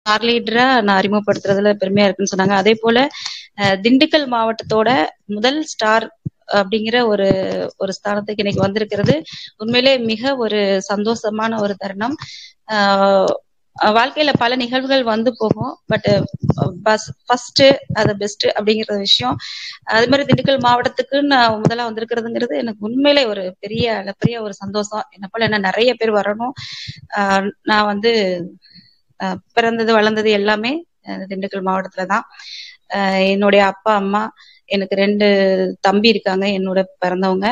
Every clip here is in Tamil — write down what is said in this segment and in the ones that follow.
ஸ்டார் லீடரா நான் அறிமுகப்படுத்துறதுல பெருமையா இருக்குன்னு சொன்னாங்க அதே போல அஹ், திண்டுக்கல் மாவட்டத்தோட முதல் ஸ்டார் அப்படிங்கிற ஒரு ஒரு ஸ்தானத்துக்கு இன்னைக்கு வந்திருக்கிறது உண்மையிலே மிக ஒரு சந்தோஷமான ஒரு தருணம் ஆஹ் அஹ் வாழ்க்கையில பல நிகழ்வுகள் வந்து போகும் பட் பஸ் ஃபர்ஸ்ட் அது பெஸ்ட் அப்படிங்கிற விஷயம் அது மாதிரி திண்டுக்கல் மாவட்டத்துக்கு நான் முதல்ல வந்திருக்கிறதுங்கிறது எனக்கு உண்மையிலே ஒரு பெரிய அளப்பரிய ஒரு சந்தோஷம் என்ன போல என்ன நிறைய பேர் வரணும் ஆஹ் நான் வந்து ஆஹ் பிறந்தது வளர்ந்தது எல்லாமே அஹ் திண்டுக்கல் மாவட்டத்துல தான் ஆஹ் என்னுடைய அப்பா அம்மா எனக்கு ரெண்டு தம்பி இருக்காங்க என்னோட பிறந்தவங்க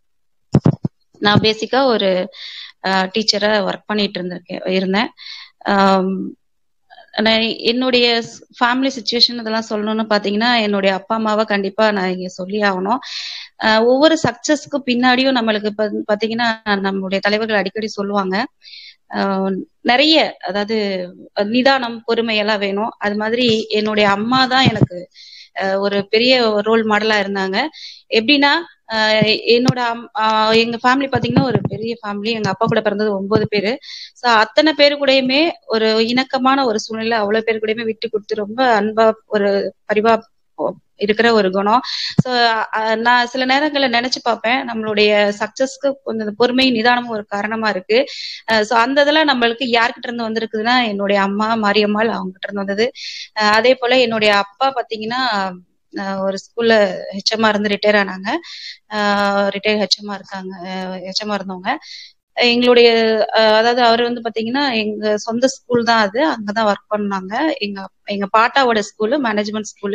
நான் பேசிக்கா ஒரு டீச்சரா ஒர்க் பண்ணிட்டு இருந்திருக்கேன் இருந்தேன் ஆம், நான் என்னுடைய ஃபேமிலி சுச்சுவேஷன் இதெல்லாம் சொல்லணும்னு பாத்தீங்கன்னா என்னுடைய அப்பா அம்மாவை கண்டிப்பா நான் இங்க சொல்லி ஆகணும் ஆஹ் ஒவ்வொரு சக்சஸ்க்கு பின்னாடியும் நம்மளுக்கு பா- பாத்தீங்கன்னா நம்மளுடைய தலைவர்கள் அடிக்கடி சொல்லுவாங்க ஆஹ் நிறைய அதாவது நிதானம் பொறுமை எல்லாம் வேணும் அது மாதிரி என்னுடைய அம்மா தான் எனக்கு ஆஹ் ஒரு பெரிய ரோல் மாடலா இருந்தாங்க எப்படின்னா ஆஹ் என்னோட அம்- ஆஹ் எங்க ஃபேமிலி பாத்தீங்கன்னா ஒரு பெரிய ஃபேமிலி எங்க அப்பா கூட பிறந்தது ஒன்பது பேரு சோ அத்தனை பேரு கூடயுமே ஒரு இணக்கமான ஒரு சூழ்நிலை அவ்வளவு பேரு கூடயுமே விட்டு கொடுத்து ரொம்ப அன்பா ஒரு பரிவா இருக்கிற ஒரு குணம் சோ நான் சில நேரங்கள்ல நினைச்சு பார்ப்பேன் நம்மளுடைய சக்சஸ்க்கு கொஞ்சம் இந்த பொறுமை நிதானமும் ஒரு காரணமா இருக்கு சோ அந்த இதெல்லாம் நம்மளுக்கு யார்கிட்ட இருந்து வந்திருக்குதுன்னா என்னுடைய அம்மா மாரியம்மாள் அவங்க கிட்ட இருந்து வந்தது அஹ் அதே போல என்னுடைய அப்பா பாத்தீங்கன்னா அஹ் ஒரு ஸ்கூல்ல ஹெச்எம்மா இருந்து ரிட்டையர் ஆனாங்க ரிட்டையர் ஹெச்எம்மா இருக்காங்க ஹெச்எம்மா இருந்தவங்க எங்களுடைய அஹ் அதாவது அவர் வந்து பாத்தீங்கன்னா எங்க சொந்த ஸ்கூல் தான் அது அங்கதான் ஒர்க் பண்ணாங்க எங்க எங்க பாட்டாவோட ஸ்கூலு மேனேஜ்மெண்ட் ஸ்கூலு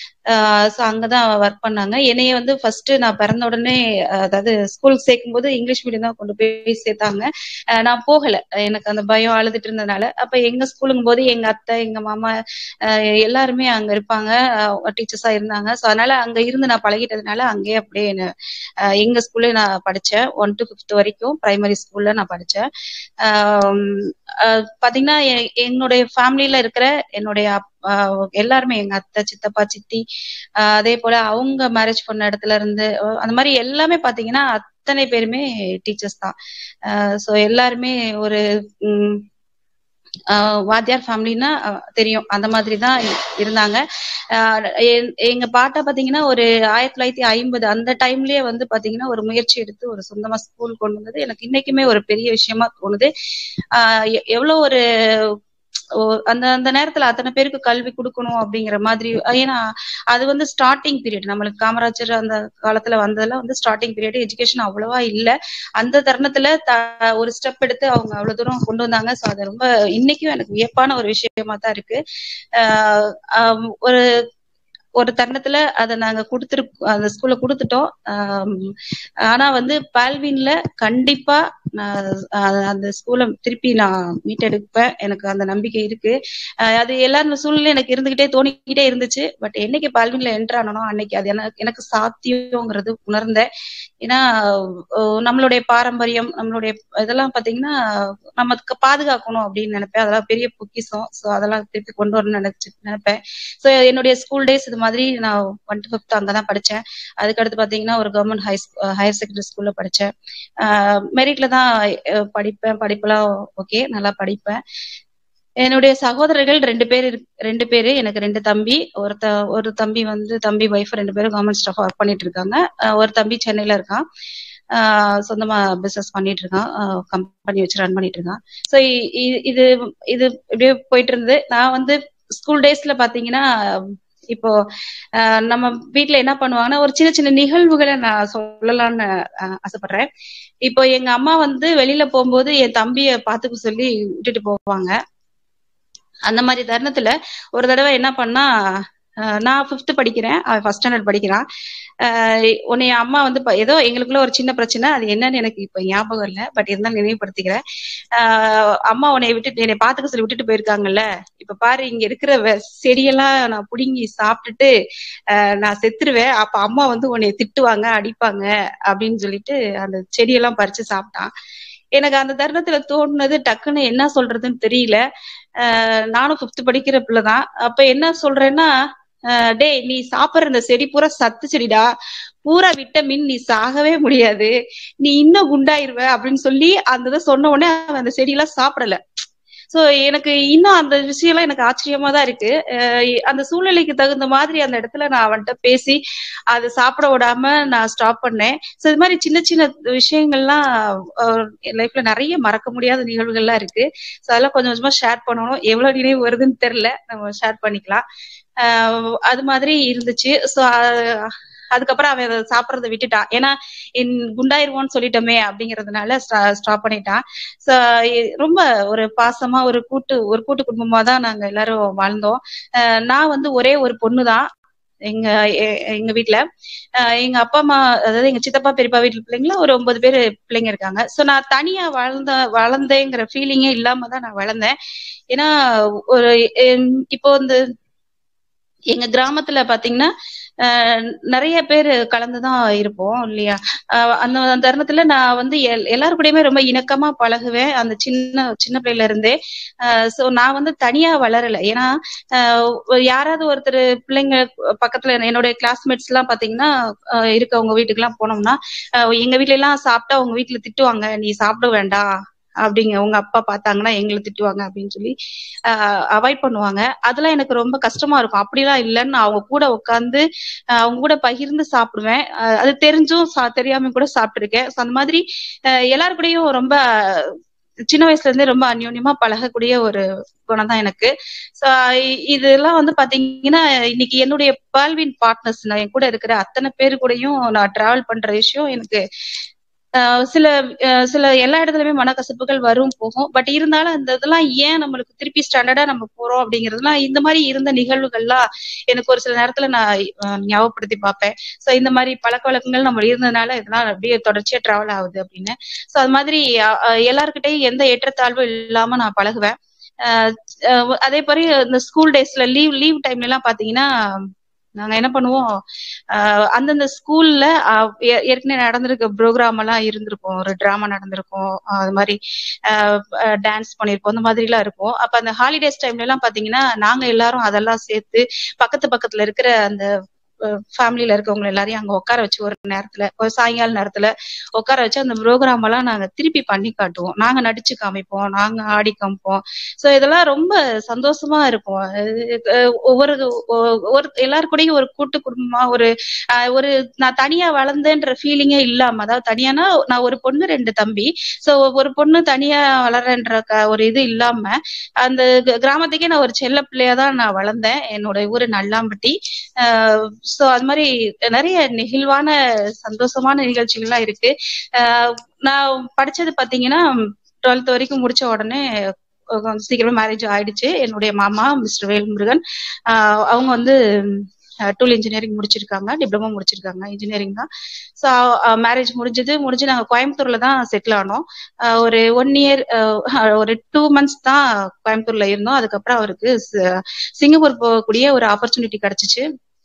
ஸோ அங்கதான் ஒர்க் பண்ணாங்க என்னைய வந்து ஃபர்ஸ்ட் நான் பிறந்த உடனே அஹ் அதாவது ஸ்கூல் சேர்க்கும் போது இங்கிலீஷ் மீடியம் தான் கொண்டு போய் சேர்த்தாங்க அஹ் நான் போகல எனக்கு அந்த பயம் அழுதுட்டு இருந்ததுனால அப்ப எங்க ஸ்கூலுங்கும் போது எங்க அத்தை எங்க மாமா அஹ் எல்லாருமே அங்க இருப்பாங்க டீச்சர்ஸா இருந்தாங்க ஸோ அதனால அங்க இருந்து நான் பழகிட்டதுனால அங்கேயே அப்படியே என்ன அஹ் எங்க ஸ்கூல்ல நான் படிச்சேன் ஒன் டு ஃபிஃப்த் வரைக்கும் பிரைமரி ஸ்கூல்ல நான் படிச்சேன் ஆம், அஹ் பாத்தீங்கன்னா எ- என்னுடைய ஃபேமிலியில இருக்கிற என்னுடைய அப்- ஆஹ் எல்லாருமே எங்க அத்தை சித்தப்பா சித்தி ஆஹ் அதே போல அவங்க மேரேஜ் பண்ண இடத்துல இருந்து அஹ் அந்த மாதிரி எல்லாமே பாத்தீங்கன்னா அத்தனை பேருமே டீச்சர்ஸ் தான் ஸோ எல்லாருமே ஒரு ம், ஆஹ் வாத்தியார் ஃபேமிலின்னா தெரியும் அந்த மாதிரி தான் இருந்தாங்க ஆஹ் எ- எங்க பாட்டா பாத்தீங்கன்னா ஒரு ஆயிரத்தி தொள்ளாயிரத்தி ஐம்பது அந்த டைம்லயே வந்து பாத்தீங்கன்னா ஒரு முயற்சி எடுத்து ஒரு சொந்தமா ஸ்கூல் கொண்டு வந்தது எனக்கு இன்னைக்குமே ஒரு பெரிய விஷயமா தோணுது ஆஹ் எ- எவ்வளவு ஒரு ஓ, அந்த அந்த நேரத்துல அத்தனை பேருக்கு கல்வி கொடுக்கணும் அப்படிங்கிற மாதிரி ஏன்னா அது வந்து ஸ்டார்டிங் பீரியட் நம்மளுக்கு காமராஜர் அந்த காலத்துல வந்ததெல்லாம் வந்து ஸ்டார்டிங் பீரியட் எஜுகேஷன் அவ்வளவா இல்ல அந்த தருணத்துல த- ஒரு ஸ்டெப் எடுத்து அவங்க அவ்வளவு தூரம் கொண்டு வந்தாங்க ஸோ அது ரொம்ப இன்னைக்கும் எனக்கு வியப்பான ஒரு விஷயமா தான் இருக்கு ஆஹ் ஆஹ் ஒரு ஒரு தருணத்துல அதை நாங்க கொடுத்துரு அந்த ஸ்கூல்ல கொடுத்துட்டோம் ஆம், ஆனா வந்து பால்வின்ல கண்டிப்பா நான் அஹ் அந்த ஸ்கூலை திருப்பி நான் மீட்டெடுப்பேன் எனக்கு அந்த நம்பிக்கை இருக்கு அஹ் அது எல்லா சூழ்நிலையும் எனக்கு இருந்துகிட்டே தோணிக்கிட்டே இருந்துச்சு பட் என்னைக்கு பால்வின்ல என்டர் ஆனனோ அன்னைக்கு அது எனக்கு எனக்கு சாத்தியங்கிறது உணர்ந்தேன் ஏன்னா அஹ் நம்மளுடைய பாரம்பரியம் நம்மளுடைய இதெல்லாம் பாத்தீங்கன்னா நமக்கு பாதுகாக்கணும் அப்படின்னு நினைப்பேன் அதெல்லாம் பெரிய பொக்கிஷம் ஸோ அதெல்லாம் திருப்பி கொண்டு வரணும்னு நினைச்சு நினைப்பேன் ஸோ என்னுடைய ஸ்கூல் டேஸ் இது மாதிரி நான் ஒன் டு ஃபிஃப்த் அங்கே தான் படித்தேன் அதுக்கடுத்து பார்த்தீங்கன்னா ஒரு கவர்மெண்ட் ஹை ஹையர் செகண்டரி ஸ்கூல்ல படித்தேன் மெரிட்ல தான் அஹ், படிப்பேன் படிப்பெல்லாம் ஓகே நல்லா படிப்பேன் என்னுடைய சகோதரர்கள் ரெண்டு பேர் இருக்- ரெண்டு பேரு எனக்கு ரெண்டு தம்பி ஒருத்த ஒரு தம்பி வந்து தம்பி ஒய்ஃப் ரெண்டு பேரும் கவர்மெண்ட் ஸ்டாஃப் ஒர்க் பண்ணிட்டு இருக்காங்க அஹ் ஒரு தம்பி சென்னையில இருக்கான் ஆஹ் சொந்தமா பிசினஸ் பண்ணிட்டு இருக்கான் கம்பெனி வச்சு ரன் பண்ணிட்டு இருக்கான் ஸோ இது இது இப்படியே போயிட்டு இருந்தது நான் வந்து ஸ்கூல் டேஸ்ல பாத்தீங்கன்னா இப்போ ஆஹ் நம்ம வீட்ல என்ன பண்ணுவாங்கன்னா ஒரு சின்ன சின்ன நிகழ்வுகளை நான் சொல்லலாம்னு ஆஹ் ஆசைப்படுறேன் இப்போ எங்க அம்மா வந்து வெளியில போகும்போது என் தம்பிய பாத்துக்க சொல்லி விட்டுட்டு போவாங்க அந்த மாதிரி தருணத்துல ஒரு தடவை என்ன பண்ணா அஹ் நான் ஃபிஃப்த் படிக்கிறேன் அவன் ஃபர்ஸ்ட் ஸ்டாண்டர்ட் படிக்கிறான் அஹ் உன்னை அம்மா வந்து ப- ஏதோ எங்களுக்குள்ள ஒரு சின்ன பிரச்சனை அது என்னன்னு எனக்கு இப்ப ஞாபகம் இல்லை பட் இருந்தாலும் நினைவுபடுத்திக்கிறேன் ஆஹ் அம்மா உன்னை விட்டுட்டு என்னை பாத்துக்க சொல்லி விட்டுட்டு போயிருக்காங்கல்ல இப்ப பாரு இங்க இருக்கிற வெ- செடியெல்லாம் நான் புடுங்கி சாப்பிட்டுட்டு ஆஹ் நான் செத்துருவேன் அப்ப அம்மா வந்து உன்னை திட்டுவாங்க அடிப்பாங்க அப்படின்னு சொல்லிட்டு அந்த செடியெல்லாம் பறிச்சு சாப்பிட்டான் எனக்கு அந்த தருணத்துல தோணுனது டக்குன்னு என்ன சொல்றதுன்னு தெரியல ஆஹ் நானும் ஃபிஃப்த் படிக்கிற பிள்ளைதான் அப்ப என்ன சொல்றேன்னா ஆஹ் டேய் நீ சாப்பிடுற இந்த செடி பூரா சத்து செடிடா பூரா விட்டமின் நீ சாகவே முடியாது நீ இன்னும் குண்டாயிருவ அப்படின்னு சொல்லி அந்த இதை சொன்ன உடனே அவன் அந்த செடியெல்லாம் சாப்பிடல சோ எனக்கு இன்னும் அந்த விஷயம்லாம் எனக்கு ஆச்சரியமா தான் இருக்கு அஹ் அந்த சூழ்நிலைக்கு தகுந்த மாதிரி அந்த இடத்துல நான் அவன்கிட்ட பேசி அதை சாப்பிட விடாம நான் ஸ்டாப் பண்ணேன் சோ இது மாதிரி சின்ன சின்ன விஷயங்கள்லாம் என் லைஃப்ல நிறைய மறக்க முடியாத நிகழ்வுகள்லாம் இருக்கு சோ அதெல்லாம் கொஞ்சம் கொஞ்சமா ஷேர் பண்ணணும் எவ்வளவு நினைவு வருதுன்னு தெரியல நம்ம ஷேர் பண்ணிக்கலாம் ஆஹ் அது மாதிரி இருந்துச்சு சோ அதுக்கப்புறம் அவன் அதை சாப்பிடறத விட்டுட்டான் ஏன்னா என் குண்டாயிருவோன்னு சொல்லிட்டோமே அப்படிங்கறதுனால ஸ்டாப் பண்ணிட்டான் சோ ரொம்ப ஒரு பாசமா ஒரு கூட்டு ஒரு கூட்டு குடும்பமா தான் நாங்க எல்லாரும் வாழ்ந்தோம் ஆஹ் நான் வந்து ஒரே ஒரு பொண்ணு தான் எங்க எ- எங்க வீட்ல ஆஹ் எங்க அப்பா அம்மா அதாவது எங்க சித்தப்பா பெரியப்பா வீட்டுல பிள்ளைங்கள ஒரு ஒன்பது பேர் பிள்ளைங்க இருக்காங்க சோ நான் தனியா வளர்ந்த வளர்ந்தேங்கிற ஃபீலிங்கே இல்லாம தான் நான் வளர்ந்தேன் ஏன்னா ஒரு எம், இப்போ இந்த எங்க கிராமத்துல பாத்தீங்கன்னா ஆஹ் நிறைய பேர் கலந்துதான் இருப்போம் இல்லையா ஆஹ் அந்த அந்த தருணத்துல நான் வந்து எல்- எல்லாரு கூடயுமே ரொம்ப இணக்கமா பழகுவேன் அந்த சின்ன சின்ன பிள்ளையில இருந்தே சோ நான் வந்து தனியா வளரல ஏன்னா ஆஹ் யாராவது ஒருத்தர் பிள்ளைங்க பக்கத்துல என்னுடைய கிளாஸ்மேட்ஸ் எல்லாம் பாத்தீங்கன்னா ஆஹ் இருக்கவங்க வீட்டுக்கு எல்லாம் போனோம்னா ஆஹ் எங்க வீட்ல எல்லாம் சாப்பிட்டா உங்க வீட்டுல திட்டுவாங்க நீ சாப்பிட வேண்டாம் அப்படிங்க உங்க அப்பா பார்த்தாங்கன்னா எங்களை திட்டுவாங்க அப்படின்னு சொல்லி அவாய்ட் பண்ணுவாங்க அதெல்லாம் எனக்கு ரொம்ப கஷ்டமா இருக்கும் அப்படிலாம் இல்லைன்னு நான் அவங்க கூட உட்காந்து அவங்க கூட பகிர்ந்து சாப்பிடுவேன் அஹ் அது தெரிஞ்சும் சா- தெரியாம கூட சாப்பிட்டுருக்கேன் So, அந்த மாதிரி அஹ் எல்லாரு கூடயும் ரொம்ப சின்ன வயசுல இருந்தே ரொம்ப அந்யோன்யமா பழகக்கூடிய ஒரு குணம் தான் எனக்கு சோ இதெல்லாம் வந்து பாத்தீங்கன்னா இன்னைக்கு என்னுடைய பால்வின் பார்ட்னர்ஸ் நான் என் கூட இருக்கிற அத்தனை பேரு கூடயும் நான் டிராவல் பண்ற விஷயம் எனக்கு ஆஹ் சில ஆஹ் சில எல்லா இடத்துலயுமே மனக்கசப்புகள் வரும் போகும் பட் இருந்தாலும் அந்த இதெல்லாம் ஏன் நம்மளுக்கு திருப்பி ஸ்டாண்டர்டா நம்ம போறோம் அப்படிங்கறதுலாம் இந்த மாதிரி இருந்த நிகழ்வுகள்லாம் எனக்கு ஒரு சில நேரத்துல நான் ஆஹ் ஞாபகப்படுத்தி பார்ப்பேன் சோ இந்த மாதிரி பழக்க வழக்கங்கள் நம்ம இருந்ததுனால இதெல்லாம் அப்படியே தொடர்ச்சியா டிராவல் ஆகுது அப்படின்னு சோ அது மாதிரி ஆஹ் ஆஹ் எல்லார்கிட்டயும் எந்த ஏற்றத்தாழ்வும் இல்லாம நான் பழகுவேன் ஆஹ் ஆஹ் அதே மாதிரி இந்த ஸ்கூல் டேஸ்ல லீவ் லீவ் டைம்ல எல்லாம் பாத்தீங்கன்னா நாங்க என்ன பண்ணுவோம் ஆஹ் அந்தந்த ஸ்கூல்ல ஏற்கனவே நடந்திருக்க ப்ரோக்ராம் எல்லாம் இருந்திருக்கும் ஒரு டிராமா நடந்திருக்கும் ஆஹ் அது மாதிரி டான்ஸ் பண்ணிருப்போம் அந்த மாதிரி எல்லாம் இருக்கும் அப்ப அந்த ஹாலிடேஸ் டைம்ல எல்லாம் பாத்தீங்கன்னா நாங்க எல்லாரும் அதெல்லாம் சேர்த்து பக்கத்து பக்கத்துல இருக்கிற அந்த ஃபேமிலியில இருக்கவங்க எல்லாரையும் அங்க உட்கார வச்சு ஒரு நேரத்துல ஒரு சாயங்கால நேரத்துல உட்கார வச்சு அந்த ப்ரோக்ராம் எல்லாம் நாங்க திருப்பி பண்ணி காட்டுவோம் நாங்க நடிச்சு காமிப்போம் நாங்க ஆடி காமிப்போம் சோ இதெல்லாம் ரொம்ப சந்தோஷமா இருக்கும் அஹ் ஒவ்வொரு ஒ- ஒரு எல்லாரு கூடயும் ஒரு கூட்டு குடும்பமா ஒரு ஆஹ் ஒரு நான் தனியா வளர்ந்தேன்ற ஃபீலிங்கே இல்லாம அதாவது தனியானா நான் ஒரு பொண்ணு ரெண்டு தம்பி சோ ஒரு பொண்ணு தனியா வளர்றேன்ற க- ஒரு இது இல்லாம அந்த க- கிராமத்துக்கே நான் ஒரு செல்ல பிள்ளையா தான் நான் வளர்ந்தேன் என்னோட ஊரு நல்லாம்பட்டி சோ அது மாதிரி நிறைய நெகிழ்வான சந்தோஷமான நிகழ்ச்சிகள்லாம் இருக்கு ஆஹ் நான் படிச்சது பாத்தீங்கன்னா டுவெல்த் வரைக்கும் முடிச்ச உடனே அஹ் கொஞ்சம் சீக்கிரமா மேரேஜ் ஆயிடுச்சு என்னுடைய மாமா மிஸ்டர் வேல்முருகன் ஆஹ் அவங்க வந்து டூல் இன்ஜினியரிங் முடிச்சிருக்காங்க டிப்ளமோ முடிச்சிருக்காங்க இன்ஜினியரிங் தான் ஸோ மேரேஜ் முடிஞ்சது முடிஞ்சு நாங்கள் கோயம்புத்தூர்ல தான் செட்டில் ஆனோம் ஆஹ் ஒரு ஒன் இயர் ஒரு டூ மந்த்ஸ் தான் கோயம்புத்தூர்ல இருந்தோம் அதுக்கப்புறம் அவருக்கு சி- சிங்கப்பூர் போகக்கூடிய ஒரு ஆப்பர்ச்சுனிட்டி கிடைச்சிச்சு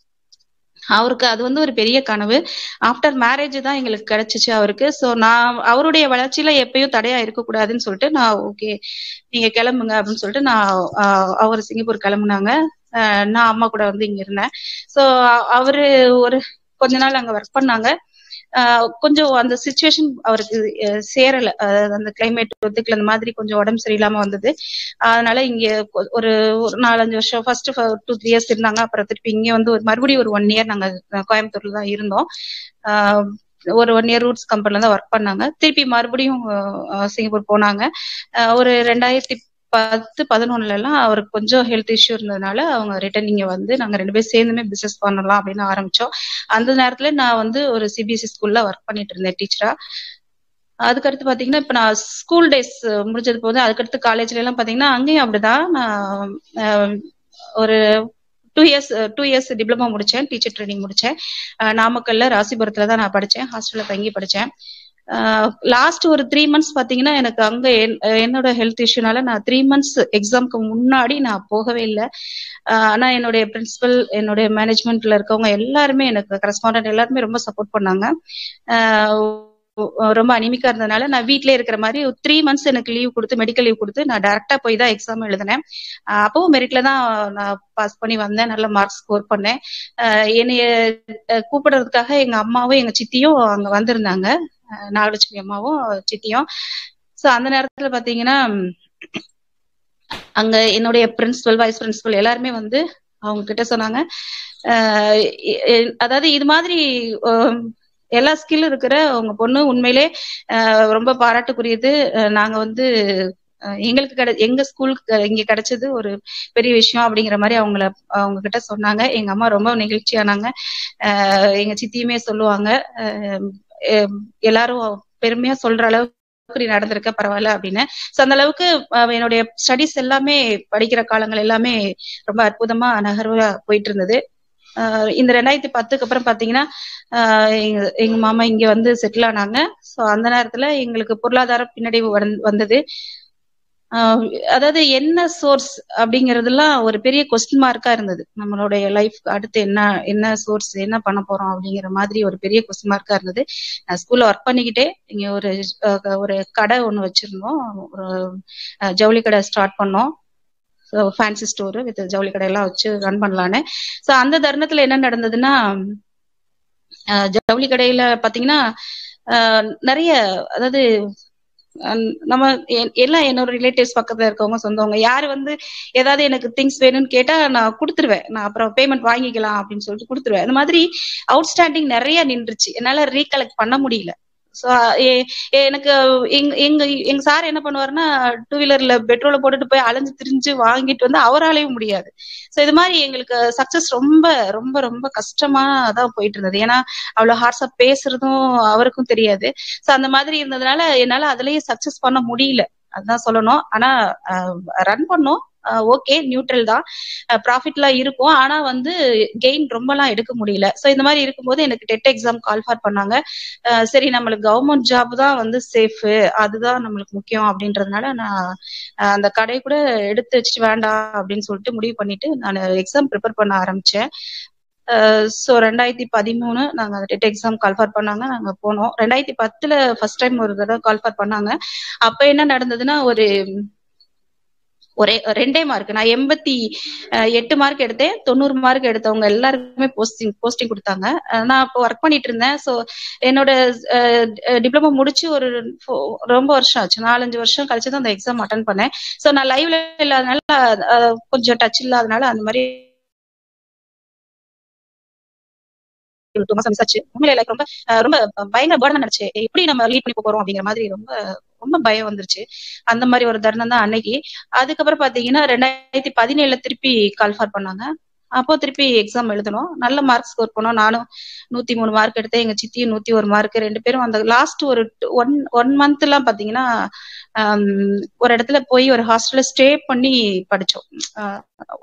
அவருக்கு அது வந்து ஒரு பெரிய கனவு ஆஃப்டர் மேரேஜ் தான் எங்களுக்கு கிடைச்சிச்சு அவருக்கு ஸோ நான் அவருடைய வளர்ச்சியில எப்பயும் தடையா இருக்கக்கூடாதுன்னு சொல்லிட்டு நான் ஓகே நீங்க கிளம்புங்க அப்படின்னு சொல்லிட்டு நான் ஆஹ் அவர் சிங்கப்பூர் கிளம்புனாங்க ஆஹ் நான் அம்மா கூட வந்து இங்க இருந்தேன் ஸோ அவரு ஒரு கொஞ்ச நாள் அங்க ஒர்க் பண்ணாங்க ஆஹ் கொஞ்சம் அந்த சுச்சுவேஷன் அவருக்கு அஹ் சேரல அதாவது அந்த கிளைமேட் ஒத்துக்கல அந்த மாதிரி கொஞ்சம் உடம்பு சரியில்லாம வந்தது அதனால இங்க கொ- ஒரு ஒரு நாலஞ்சு வருஷம் ஃபர்ஸ்ட் டூ த்ரீ இயர்ஸ் இருந்தாங்க அப்புறம் திருப்பி இங்க வந்து ஒரு மறுபடியும் ஒரு ஒன் இயர் நாங்க அஹ் கோயம்புத்தூர்ல தான் இருந்தோம் ஆஹ் ஒரு ஒன் இயர் ரூட்ஸ் கம்பெனில தான் ஒர்க் பண்ணாங்க திருப்பி மறுபடியும் அஹ் சிங்கப்பூர் போனாங்க அஹ் ஒரு ரெண்டாயிரத்தி பத்து பதினொன்னுல எல்லாம் அவருக்கு கொஞ்சம் ஹெல்த் இஷ்யூ இருந்ததுனால அவங்க ரிட்டர்ன் இங்க வந்து நாங்க ரெண்டு பேரும் சேர்ந்துமே பிசினஸ் பண்ணலாம் அப்படின்னு ஆரம்பிச்சோம் அந்த நேரத்துல நான் வந்து ஒரு சிபிஎஸ்சி ஸ்கூல்ல ஒர்க் பண்ணிட்டு இருந்தேன் டீச்சரா அதுக்கடுத்து பாத்தீங்கன்னா இப்ப நான் ஸ்கூல் டேஸ் முடிஞ்சது போது அதுக்கடுத்து காலேஜ்ல எல்லாம் பாத்தீங்கன்னா அங்கேயும் அப்படிதான் நான் அஹ், ஒரு two years two years diploma முடிச்சேன் டீச்சர் ட்ரைனிங் முடிச்சேன் அஹ், நாமக்கல்ல ராசிபுரத்துல தான் நான் படிச்சேன் ஹாஸ்டல்ல தங்கி படிச்சேன் லாஸ்ட் ஒரு த்ரீ மந்த்ஸ் பாத்தீங்கன்னா எனக்கு அங்க என்- என்னோட ஹெல்த் இஷ்யூனால நான் த்ரீ மந்த்ஸ் எக்ஸாம்க்கு முன்னாடி நான் போகவே இல்லை ஆனா என்னுடைய பிரின்சிபல் என்னுடைய மேனேஜ்மெண்ட்ல இருக்கவங்க எல்லாருமே எனக்கு கரஸ்பாண்டன்ட் எல்லாருமே ரொம்ப சப்போர்ட் பண்ணாங்க ஆஹ் ரொம்ப அனிமிக்கா இருந்ததுனால நான் வீட்லயே இருக்கிற மாதிரி த்ரீ மந்த்ஸ் எனக்கு லீவ் கொடுத்து மெடிக்கல் லீவ் கொடுத்து நான் டைரக்டா போய் தான் எக்ஸாம் எழுதினேன் ஆஹ் அப்பவும் மெரிட்ல தான் நான் பாஸ் பண்ணி வந்தேன் நல்ல மார்க் ஸ்கோர் பண்ணேன் ஆஹ் என்னைய அஹ் கூப்பிடுறதுக்காக எங்க அம்மாவும் எங்க சித்தியும் அங்க வந்திருந்தாங்க ஆஹ் நாகலட்சுமி அம்மாவும் சித்தியும் சோ அந்த நேரத்துல பாத்தீங்கன்னா அங்க என்னுடைய பிரின்சிபல் வைஸ் பிரின்சிபல் எல்லாருமே வந்து அவங்க கிட்ட சொன்னாங்க அஹ் எ- எ- அதாவது இது மாதிரி அஹ், எல்லா ஸ்கில் இருக்கிற உங்க பொண்ணு உண்மையிலே அஹ், ரொம்ப பாராட்டுக்குரியது அஹ், நாங்க வந்து அஹ், எங்களுக்கு கிடை எங்க ஸ்கூலுக்கு இங்க கிடைச்சது ஒரு பெரிய விஷயம் அப்படிங்கிற மாதிரி அவங்கள அவங்க கிட்ட சொன்னாங்க எங்க அம்மா ரொம்ப நெகிழ்ச்சியானாங்க அஹ், எங்க சித்தியுமே சொல்லுவாங்க அஹ், எம், எல்லாரும் பெருமையா சொல்ற அளவுக்கு நீ நடந்திருக்க பரவாயில்ல அப்படின்னு ஸோ அந்த அளவுக்கு அஹ், என்னுடைய ஸ்டடிஸ் எல்லாமே படிக்கிற காலங்கள் எல்லாமே ரொம்ப அற்புதமா நகர்வா போயிட்டு இருந்தது ஆஹ் இந்த ரெண்டாயிரத்தி பத்துக்கு அப்புறம் பாத்தீங்கன்னா ஆஹ் எங்க எங்க மாமா இங்க வந்து செட்டில் ஆனாங்க ஸோ அந்த நேரத்துல எங்களுக்கு பொருளாதார பின்னடைவு வந்து- வந்தது ஆஹ் அதாவது என்ன சோர்ஸ் அப்படிங்கறதெல்லாம் ஒரு பெரிய கொஸ்டின் மார்க்கா இருந்தது நம்மளுடைய லைஃப் அடுத்து என்ன என்ன சோர்ஸ் என்ன பண்ண போறோம் அப்படிங்கிற மாதிரி ஒரு பெரிய கொஸ்டின் மார்க்கா இருந்தது நான் ஸ்கூல்ல ஒர்க் பண்ணிக்கிட்டே இங்க ஒரு அஹ், ஒரு கடை ஒன்று வச்சிருந்தோம் ஒரு அஹ், ஜவுளி கடை ஸ்டார்ட் பண்ணோம் ஃபேன்சி ஸ்டோர் வித் ஜவுளி கடையெல்லாம் வச்சு ரன் பண்ணலான்னு ஸோ அந்த தருணத்துல என்ன நடந்ததுன்னா அஹ், ஜவுளி கடையில பாத்தீங்கன்னா அஹ், நிறைய அதாவது அஹ், நம்ம எ- எல்லாம் என்னோட ரிலேட்டிவ்ஸ் பக்கத்துல இருக்கவங்க சொந்தவங்க யாரு வந்து ஏதாவது எனக்கு திங்ஸ் வேணும்னு கேட்டா நான் கொடுத்துருவேன் நான் அப்புறம் பேமெண்ட் வாங்கிக்கலாம் அப்படின்னு சொல்லிட்டு கொடுத்துருவேன் அந்த மாதிரி அவுட்ஸ்டாண்டிங் நிறைய நின்றுச்சு என்னால ரீகலெக்ட் பண்ண முடியல ஸோ எனக்கு எங்க எங்க எங்க சார் என்ன பண்ணுவாருன்னா டூ வீலர்ல பெட்ரோலை போட்டுட்டு போய் அலைஞ்சு திரிஞ்சு வாங்கிட்டு வந்து அவராலையும் முடியாது ஸோ இது மாதிரி எங்களுக்கு சக்சஸ் ரொம்ப ரொம்ப ரொம்ப கஷ்டமா தான் போயிட்டு இருந்தது ஏன்னா அவ்வளவு ஹார்ஸா பேசுறதும் அவருக்கும் தெரியாது ஸோ அந்த மாதிரி இருந்ததுனால என்னால அதுலயே சக்சஸ் பண்ண முடியல அதுதான் சொல்லணும் ஆனா ரன் பண்ணோம் ஓகே நியூட்ரல் தான் ப்ராஃபிட்லாம் இருக்கும் ஆனா வந்து கெயின் ரொம்பலாம் எடுக்க முடியல ஸோ இந்த மாதிரி இருக்கும்போது எனக்கு டெட் எக்ஸாம் கால் ஃபார் பண்ணாங்க அஹ் சரி நம்மளுக்கு கவர்மெண்ட் ஜாப் தான் வந்து சேஃப் அதுதான் நம்மளுக்கு முக்கியம் அப்படின்றதுனால நான் அஹ் அந்த கடை கூட எடுத்து வச்சுட்டு வேண்டாம் அப்படின்னு சொல்லிட்டு முடிவு பண்ணிட்டு நான் எக்ஸாம் ப்ரிப்பேர் பண்ண ஆரம்பிச்சேன் ஸோ ரெண்டாயிரத்தி பதிமூணு நாங்க அந்த டெட் எக்ஸாம் கால்ஃபார் பண்ணாங்க நாங்க போனோம் ரெண்டாயிரத்தி பத்துல ஃபர்ஸ்ட் டைம் ஒரு தடவை கால்ஃபார் பண்ணாங்க அப்ப என்ன நடந்ததுன்னா ஒரு ஒரே ரெண்டே மார்க் நான் எண்பத்தி அஹ், எட்டு மார்க் எடுத்தேன் தொண்ணூறு மார்க் எடுத்தவங்க எல்லாருக்குமே போஸ்டிங் போஸ்டிங் கொடுத்தாங்க அஹ், நான் அப்போ ஒர்க் பண்ணிட்டு இருந்தேன் ஸோ என்னோட டிப்ளமோ முடிச்சு ஒரு ஃபோ- ரொம்ப வருஷம் ஆச்சு நாலஞ்சு வருஷம் கழிச்சு தான் அந்த எக்ஸாம் அட்டன் பண்ணேன் ஸோ நான் லைவ்ல இல்லாதனால அஹ், கொஞ்சம் டச் இல்லாதனால அந்த மாதிரி ஒரு டூ மாசம் மிஸ் ஆச்சு உண்மையில எனக்கு ரொம்ப அஹ், ரொம்ப பயங்கர பேர்டன் நினைச்சு எப்படி நம்ம லீட் பண்ணி போறோம் அப்படிங்கிற மாதிரி ரொம்ப ரொம்ப பயம் வந்துருச்சு அந்த மாதிரி ஒரு தருணம் தான் அன்னைக்கு அதுக்கப்புறம் பாத்தீங்கன்னா ரெண்டாயிரத்தி பதினேழுல திருப்பி கால்ஃபார் பண்ணாங்க அப்போ திருப்பி எக்ஸாம் எழுதணும் நல்ல மார்க் ஸ்கோர் பண்ணோம் நானும் நூத்தி மூணு மார்க் எடுத்தேன் எங்க சித்தியும் நூத்தி ஒரு மார்க் ரெண்டு பேரும் அந்த லாஸ்ட் ஒரு ஒன் ஒன் மந்த் எல்லாம் பாத்தீங்கன்னா ஆம், ஒரு இடத்துல போய் ஒரு ஹாஸ்டல்ல ஸ்டே பண்ணி படிச்சோம் ஆஹ்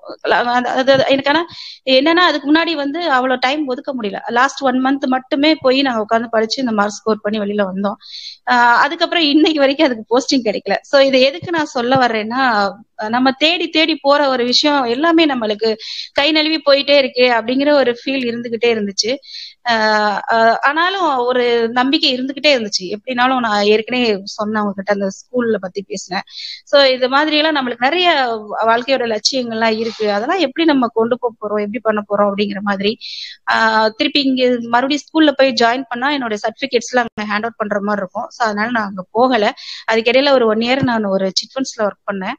அது- அது அது எனக்கு ஆனா என்னன்னா அதுக்கு முன்னாடி வந்து அவ்வளவு டைம் ஒதுக்க முடியல லாஸ்ட் ஒன் மந்த் மட்டுமே போய் நாங்க உட்காந்து படிச்சு இந்த மார்க் ஸ்கோர் பண்ணி வெளியில வந்தோம் ஆஹ் அதுக்கப்புறம் இன்னைக்கு வரைக்கும் அதுக்கு போஸ்டிங் கிடைக்கல சோ இது எதுக்கு நான் சொல்ல வர்றேன்னா நம்ம தேடி தேடி போற ஒரு விஷயம் எல்லாமே நம்மளுக்கு கை நழுவி போயிட்டே இருக்கே அப்படிங்கிற ஒரு ஃபீல் இருந்துகிட்டே இருந்துச்சு ஆஹ் ஆஹ் ஆனாலும் ஒரு நம்பிக்கை இருந்துகிட்டே இருந்துச்சு எப்படினாலும் நான் ஏற்கனவே சொன்னேன் உங்ககிட்ட அந்த ஸ்கூல்ல பத்தி பேசினேன் சோ இது மாதிரி எல்லாம் நம்மளுக்கு நிறைய வாழ்க்கையோட லட்சியங்கள்லாம் இருக்கு அதெல்லாம் எப்படி நம்ம கொண்டு போக போறோம் எப்படி பண்ண போறோம் அப்படிங்கிற மாதிரி ஆஹ் திருப்பி இங்க மறுபடியும் ஸ்கூல்ல போய் ஜாயின் பண்ணா என்னோட சர்டிபிகேட்ஸ் எல்லாம் அங்க ஹேண்ட் அவுட் பண்ற மாதிரி இருக்கும் சோ அதனால நான் அங்க போகல அதுக்கிடையில ஒரு ஒன் இயர் நான் ஒரு சிட் ஃபண்ட்ஸ்ல ஒர்க் பண்ணேன்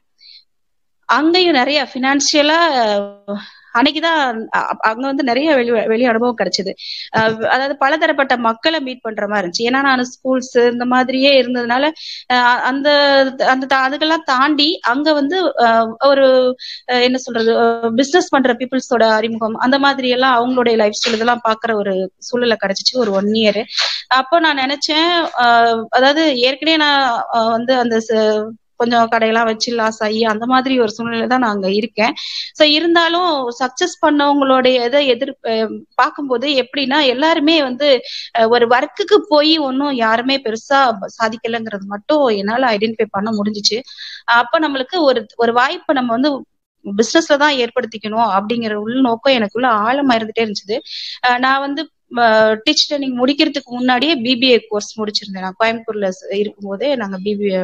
அங்கேயும் நிறைய பினான்சியலா அன்னைக்குதான் அ- அங்க வந்து நிறைய வெளி வெளி அனுபவம் கிடைச்சது அஹ் அதாவது பலதரப்பட்ட மக்களை மீட் பண்ற மாதிரி இருந்துச்சு ஏன்னா நான் ஸ்கூல்ஸ் இந்த மாதிரியே இருந்ததுனால அஹ் அந்த அந்த தா- அதுக்கெல்லாம் தாண்டி அங்க வந்து அஹ் ஒரு அஹ் என்ன சொல்றது பிசினஸ் பண்ற பீப்புள்ஸோட அறிமுகம் அந்த மாதிரி எல்லாம் அவங்களுடைய லைஃப் ஸ்டைல் இதெல்லாம் பாக்குற ஒரு சூழ்நிலை கிடைச்சிச்சு ஒரு ஒன் இயர் அப்போ நான் நினைச்சேன் அஹ் அதாவது ஏற்கனவே நான் அஹ் வந்து அந்த ச- கொஞ்சம் கடையெல்லாம் வச்சு லாஸ் ஆகி அந்த மாதிரி ஒரு சூழ்நிலை தான் நான் அங்க இருக்கேன் சோ இருந்தாலும் சக்சஸ் பண்ணவங்களுடைய இதை எதிர் அஹ் பார்க்கும்போது எப்படின்னா எல்லாருமே வந்து அஹ் ஒரு ஒர்க்குக்கு போய் ஒன்றும் யாருமே பெருசா சாதிக்கலைங்கிறது மட்டும் என்னால ஐடென்டிஃபை பண்ண முடிஞ்சுச்சு அப்ப நம்மளுக்கு ஒரு ஒரு வாய்ப்பை நம்ம வந்து பிசினஸ்ல தான் ஏற்படுத்திக்கணும் அப்படிங்கிற உள்நோக்கம் எனக்குள்ள ஆழமா இருந்துட்டே இருந்துச்சு அஹ் நான் வந்து டீச் ட்ரைனிங் முடிக்கிறதுக்கு முன்னாடியே பிபிஏ கோர்ஸ் முடிச்சிருந்தேன் நான் கோயம்புத்தூர்ல இருக்கும்போதே நாங்க பிபிஏ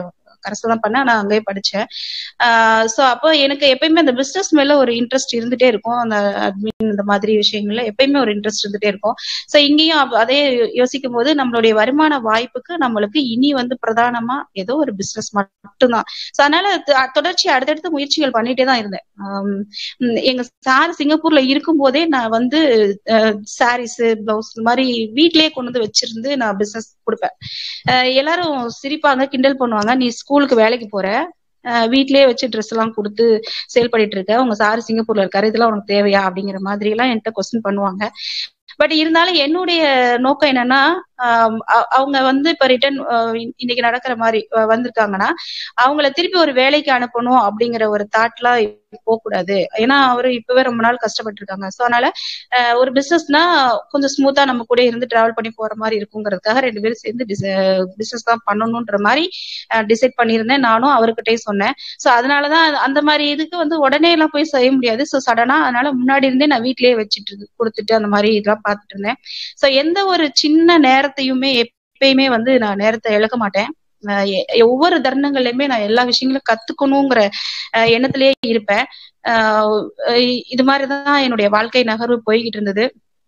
கரஸ்ல தான் பண்ணேன் ஆனா அங்கேயே படிச்சேன் ஸோ அப்போ எனக்கு எப்பயுமே அந்த பிசினஸ் மேல ஒரு இன்ட்ரெஸ்ட் இருந்துட்டே இருக்கும் அந்த அட்மின் இந்த மாதிரி விஷயங்கள்ல எப்பயுமே ஒரு இன்ட்ரெஸ்ட் இருந்துட்டே இருக்கும் ஸோ இங்கேயும் அப்ப அதே யோசிக்கும் போது நம்மளுடைய வருமான வாய்ப்புக்கு நம்மளுக்கு இனி வந்து பிரதானமா ஏதோ ஒரு பிசினஸ் மட்டும்தான் ஸோ அதனால த- தொடர்ச்சி அடுத்தடுத்த முயற்சிகள் பண்ணிட்டே தான் இருந்தேன் ஆம், உம் எங்க சார் சிங்கப்பூர்ல இருக்கும் போதே நான் வந்து சாரீஸ் பிளவுஸ் இந்த மாதிரி வீட்லயே கொண்டு வந்து வச்சிருந்து நான் பிசினஸ் கொடுப்பேன் அஹ் எல்லாரும் சிரிப்பாங்க கிண்டல் பண்ணுவாங்க நீ ஸ்கூலுக்கு வேலைக்கு போற அஹ் வீட்லயே வச்சு ட்ரெஸ் எல்லாம் கொடுத்து சேல் பண்ணிட்டு இருக்க உங்க சார் சிங்கப்பூர்ல இருக்காரு இதெல்லாம் உனக்கு தேவையா அப்படிங்கிற மாதிரி எல்லாம் என்கிட்ட கொஸ்டின் பண்ணுவாங்க பட் இருந்தாலும் என்னுடைய நோக்கம் என்னன்னா ஆம், அ- அவங்க வந்து இப்ப ரிட்டர்ன் இன்னைக்கு நடக்கிற மாதிரி அஹ் வந்திருக்காங்கன்னா அவங்கள திருப்பி ஒரு வேலைக்கு அனுப்பணும் அப்படிங்கிற ஒரு தாட்லாம் போக கூடாது ஏன்னா அவரு இப்பவே ரொம்ப நாள் கஷ்டப்பட்டு இருக்காங்க சோ அதனால அஹ், ஒரு பிசினஸ்னா கொஞ்சம் ஸ்மூத்தா நம்ம கூட இருந்து டிராவல் பண்ணி போற மாதிரி இருக்குங்கிறதுக்காக ரெண்டு பேரும் சேர்ந்து பிசினஸ் தான் பண்ணணும்ன்ற மாதிரி டிசைட் பண்ணியிருந்தேன் நானும் அவர்கிட்டயே சொன்னேன் சோ அதனாலதான் அது- அந்த மாதிரி இதுக்கு வந்து உடனே எல்லாம் போய் செய்ய முடியாது சோ சடனா அதனால முன்னாடி இருந்தே நான் வீட்லயே வச்சுட்டு இருந்து- கொடுத்துட்டு அந்த மாதிரி இதெல்லாம் பார்த்துட்டு இருந்தேன் சோ எந்த ஒரு சின்ன நேரத்தையுமே எப்பயுமே வந்து நான் நேரத்தை இழக்க மாட்டேன் அஹ் எ- ஒவ்வொரு தருணங்கள்லயுமே நான் எல்லா விஷயங்களும் கத்துக்கணுங்கிற அஹ் எண்ணத்திலேயே இருப்பேன் ஆஹ் இ- இது மாதிரிதான் என்னுடைய வாழ்க்கை நகர்வு போய்கிட்டு இருந்தது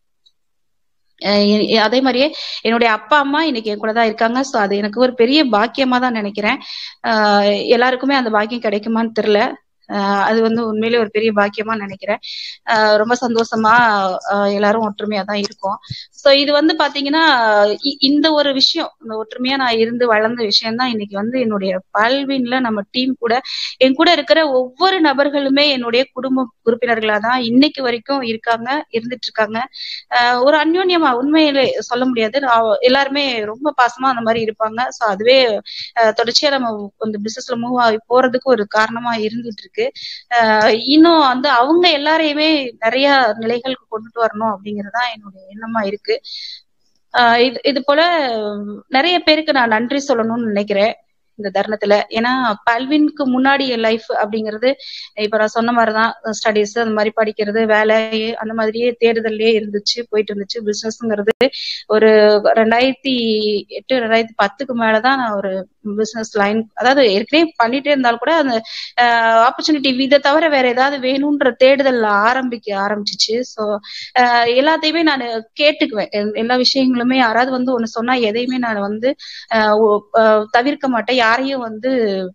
அஹ் எ- எ- அதே மாதிரியே என்னுடைய அப்பா அம்மா இன்னைக்கு என் கூட தான் இருக்காங்க சோ அது எனக்கு ஒரு பெரிய பாக்கியமா தான் நினைக்கிறேன் ஆஹ் எல்லாருக்குமே அந்த பாக்கியம் கிடைக்குமான்னு தெரியல ஆஹ் அது வந்து உண்மையிலே ஒரு பெரிய பாக்கியமா நினைக்கிறேன் ஆஹ் ரொம்ப சந்தோஷமா ஆஹ் எல்லாரும் ஒற்றுமையா தான் இருக்கோம் சோ இது வந்து பாத்தீங்கன்னா இ- இந்த ஒரு விஷயம் இந்த ஒற்றுமையா நான் இருந்து வளர்ந்த விஷயம் தான் இன்னைக்கு வந்து என்னுடைய பல்வின்ல நம்ம டீம் கூட என் கூட இருக்கிற ஒவ்வொரு நபர்களுமே என்னுடைய குடும்ப உறுப்பினர்களா தான் இன்னைக்கு வரைக்கும் இருக்காங்க இருந்துட்டு இருக்காங்க ஆஹ் ஒரு அந்யோன்யமா உண்மையிலே சொல்ல முடியாது நான் எல்லாருமே ரொம்ப பாசமா அந்த மாதிரி இருப்பாங்க சோ அதுவே ஆஹ் தொடர்ச்சியா நம்ம இந்த பிசினஸ்ல மூவ் ஆகி போறதுக்கு ஒரு காரணமா இருந்துட்டு இருக்கு ஆஹ் இன்னும் வந்து அவங்க எல்லாரையுமே நிறைய நிலைகளுக்கு கொண்டுட்டு வரணும் அப்படிங்கறதுதான் என்னுடைய எண்ணமா இருக்கு ஆஹ் இது இது போல உம், நிறைய பேருக்கு நான் நன்றி சொல்லணும்னு நினைக்கிறேன் இந்த தருணத்துல ஏன்னா பல்வின்க்கு முன்னாடி என் லைஃப் அப்படிங்கிறது இப்ப நான் சொன்ன மாதிரிதான் ஸ்டடிஸ் அந்த மாதிரி படிக்கிறது வேலை அந்த மாதிரியே தேடுதல்லே இருந்துச்சு போயிட்டு இருந்துச்சு பிசினஸ்ங்கிறது ஒரு ரெண்டாயிரத்தி எட்டு ரெண்டாயிரத்தி பத்துக்கு மேலதான் நான் ஒரு பிசினஸ் லைன் அதாவது ஏற்கனவே பண்ணிட்டே இருந்தாலும் கூட அந்த ஆப்பர்ச்சுனிட்டி இதை தவிர வேற ஏதாவது வேணும்ன்ற தேடுதல் ஆரம்பிக்க ஆரம்பிச்சிச்சு ஸோ எல்லாத்தையுமே நான் கேட்டுக்குவேன் எல்- எல்லா விஷயங்களுமே யாராவது வந்து ஒண்ணு சொன்னா எதையுமே நான் வந்து ஆஹ் ஒ- ஆஹ் தவிர்க்க மாட்டேன் யாரையும் வந்து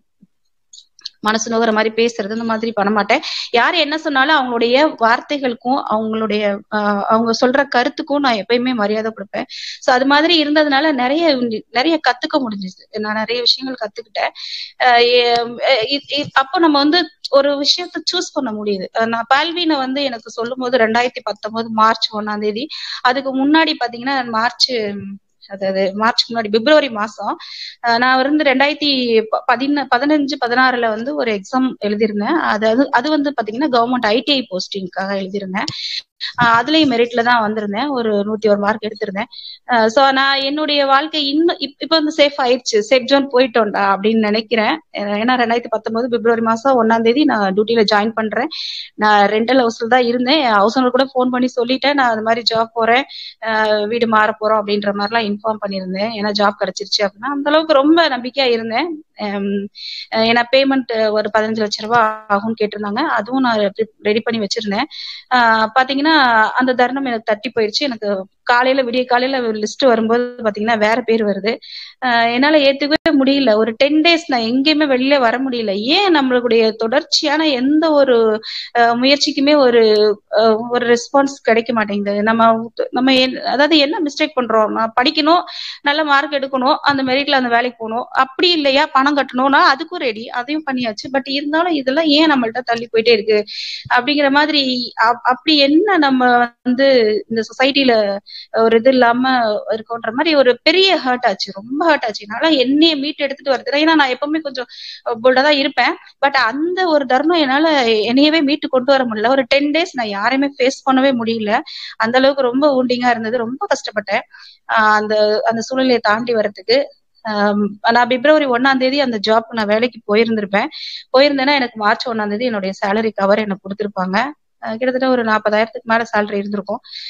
மனசு நோகிற மாதிரி பேசுறது இந்த மாதிரி பண்ண மாட்டேன் யார் என்ன சொன்னாலும் அவங்களுடைய வார்த்தைகளுக்கும் அவங்களுடைய ஆஹ் அவங்க சொல்ற கருத்துக்கும் நான் எப்பயுமே மரியாதை கொடுப்பேன் சோ அது மாதிரி இருந்ததுனால நிறைய நிறைய கத்துக்க முடிஞ்சுது நான் நிறைய விஷயங்கள் கத்துக்கிட்டேன் ஆஹ் எ- இ- இ- அப்போ நம்ம வந்து ஒரு விஷயத்த சூஸ் பண்ண முடியுது அஹ் நான் பால்வினை வந்து எனக்கு சொல்லும் போது ரெண்டாயிரத்தி பத்தொன்பது மார்ச் ஒண்ணாம் தேதி அதுக்கு முன்னாடி பாத்தீங்கன்னா மார்ச் அதாவது மார்ச் முன்னாடி பிப்ரவரி மாசம் அஹ் நான் வந்து ரெண்டாயிரத்தி ப- பதின பதினஞ்சு பதினாறுல வந்து ஒரு எக்ஸாம் எழுதியிருந்தேன் அதாவது அது வந்து பாத்தீங்கன்னா கவர்மெண்ட் ஐடிஐ போஸ்டிங்காக எழுதியிருந்தேன் அஹ் அதுலயும் மெரிட்ல தான் வந்திருந்தேன் ஒரு நூத்தி ஒரு மார்க் எடுத்திருந்தேன் சோ நான் என்னுடைய வாழ்க்கை இன்னும் இப்- இப்ப வந்து சேஃப் ஆயிடுச்சு சேஃப் ஜோன் போயிட்டோம்டா அப்படின்னு நினைக்கிறேன் அஹ் ஏன்னா ரெண்டாயிரத்தி பத்தொன்பது பிப்ரவரி மாசம் ஒன்னாம் தேதி நான் டியூட்டில ஜாயின் பண்றேன் நான் ரெண்டல் ஹவுஸ்ல தான் இருந்தேன் ஹவுஸ் ஓனர் கூட ஃபோன் பண்ணி சொல்லிட்டேன் நான் அது மாதிரி ஜாப் போறேன் அஹ் வீடு மாற போறோம் அப்படின்ற மாதிரிலாம் இன்ஃபார்ம் பண்ணியிருந்தேன் ஏன்னா ஜாப் கிடைச்சிருச்சு அப்படின்னா அந்த அளவுக்கு ரொம்ப நம்பிக்கையா இருந்தேன் ஹம், அஹ் ஏன்னா பேமெண்ட் ஒரு பதினஞ்சு லட்ச ரூபாய் ஆகும்னு கேட்டிருந்தாங்க அதுவும் நான் ரெடி பண்ணி வச்சிருந்தேன் ஆஹ் பாத்தீங்கன்னா அந்த தருணம் எனக்கு தட்டி போயிடுச்சு எனக்கு காலையில விடிய காலையில லிஸ்ட் வரும்போது பாத்தீங்கன்னா வேற பேர் வருது ஆஹ் என்னால ஏத்துக்கவே முடியல ஒரு டென் டேஸ் நான் எங்கேயுமே வெளியில வர முடியல ஏன் நம்மளுடைய தொடர்ச்சியான எந்த ஒரு ஆஹ் முயற்சிக்குமே ஒரு ஆஹ் ஒரு ரெஸ்பான்ஸ் கிடைக்க மாட்டேங்குது நம்ம நம்ம என்- அதாவது என்ன மிஸ்டேக் பண்றோம் நான் படிக்கணும் நல்ல மார்க் எடுக்கணும் அந்த மெரிட்ல அந்த வேலைக்கு போகணும் அப்படி இல்லையா பணம் கட்டணும்னா அதுக்கும் ரெடி அதையும் பண்ணியாச்சு பட் இருந்தாலும் இதெல்லாம் ஏன் நம்மள்ட்ட தள்ளி போயிட்டே இருக்கு அப்படிங்கிற மாதிரி அப்- அப்படி என்ன நம்ம வந்து இந்த சொசைட்டில ஒரு இது இல்லாம இருக்கோன்ற மாதிரி ஒரு பெரிய ஹர்ட் ஆச்சு ரொம்ப ஹர்ட் ஆச்சு என்னால என்னைய மீட் எடுத்துட்டு வருது ஏன்னா நான் எப்பவுமே கொஞ்சம் போல்டா தான் இருப்பேன் பட் அந்த ஒரு தருணம் என்னால என்னையவே மீட்டு கொண்டு வர முடியல ஒரு டென் டேஸ் நான் யாரையுமே ஃபேஸ் பண்ணவே முடியல அந்த அளவுக்கு ரொம்ப ஊண்டிங்கா இருந்தது ரொம்ப கஷ்டப்பட்டேன் ஆஹ் அந்த அந்த சூழ்நிலையை தாண்டி வர்றதுக்கு ஆம், நான் பிப்ரவரி ஒண்ணாம் தேதி அந்த ஜாப் நான் வேலைக்கு போயிருந்திருப்பேன் போயிருந்தேன்னா எனக்கு மார்ச் ஒண்ணாம் தேதி என்னுடைய சேலரி கவர் எனக்கு கொடுத்திருப்பாங்க அஹ் கிட்டத்தட்ட ஒரு நாற்பதாயிரத்துக்கு மேல சேலரி இருந்திருக்கும்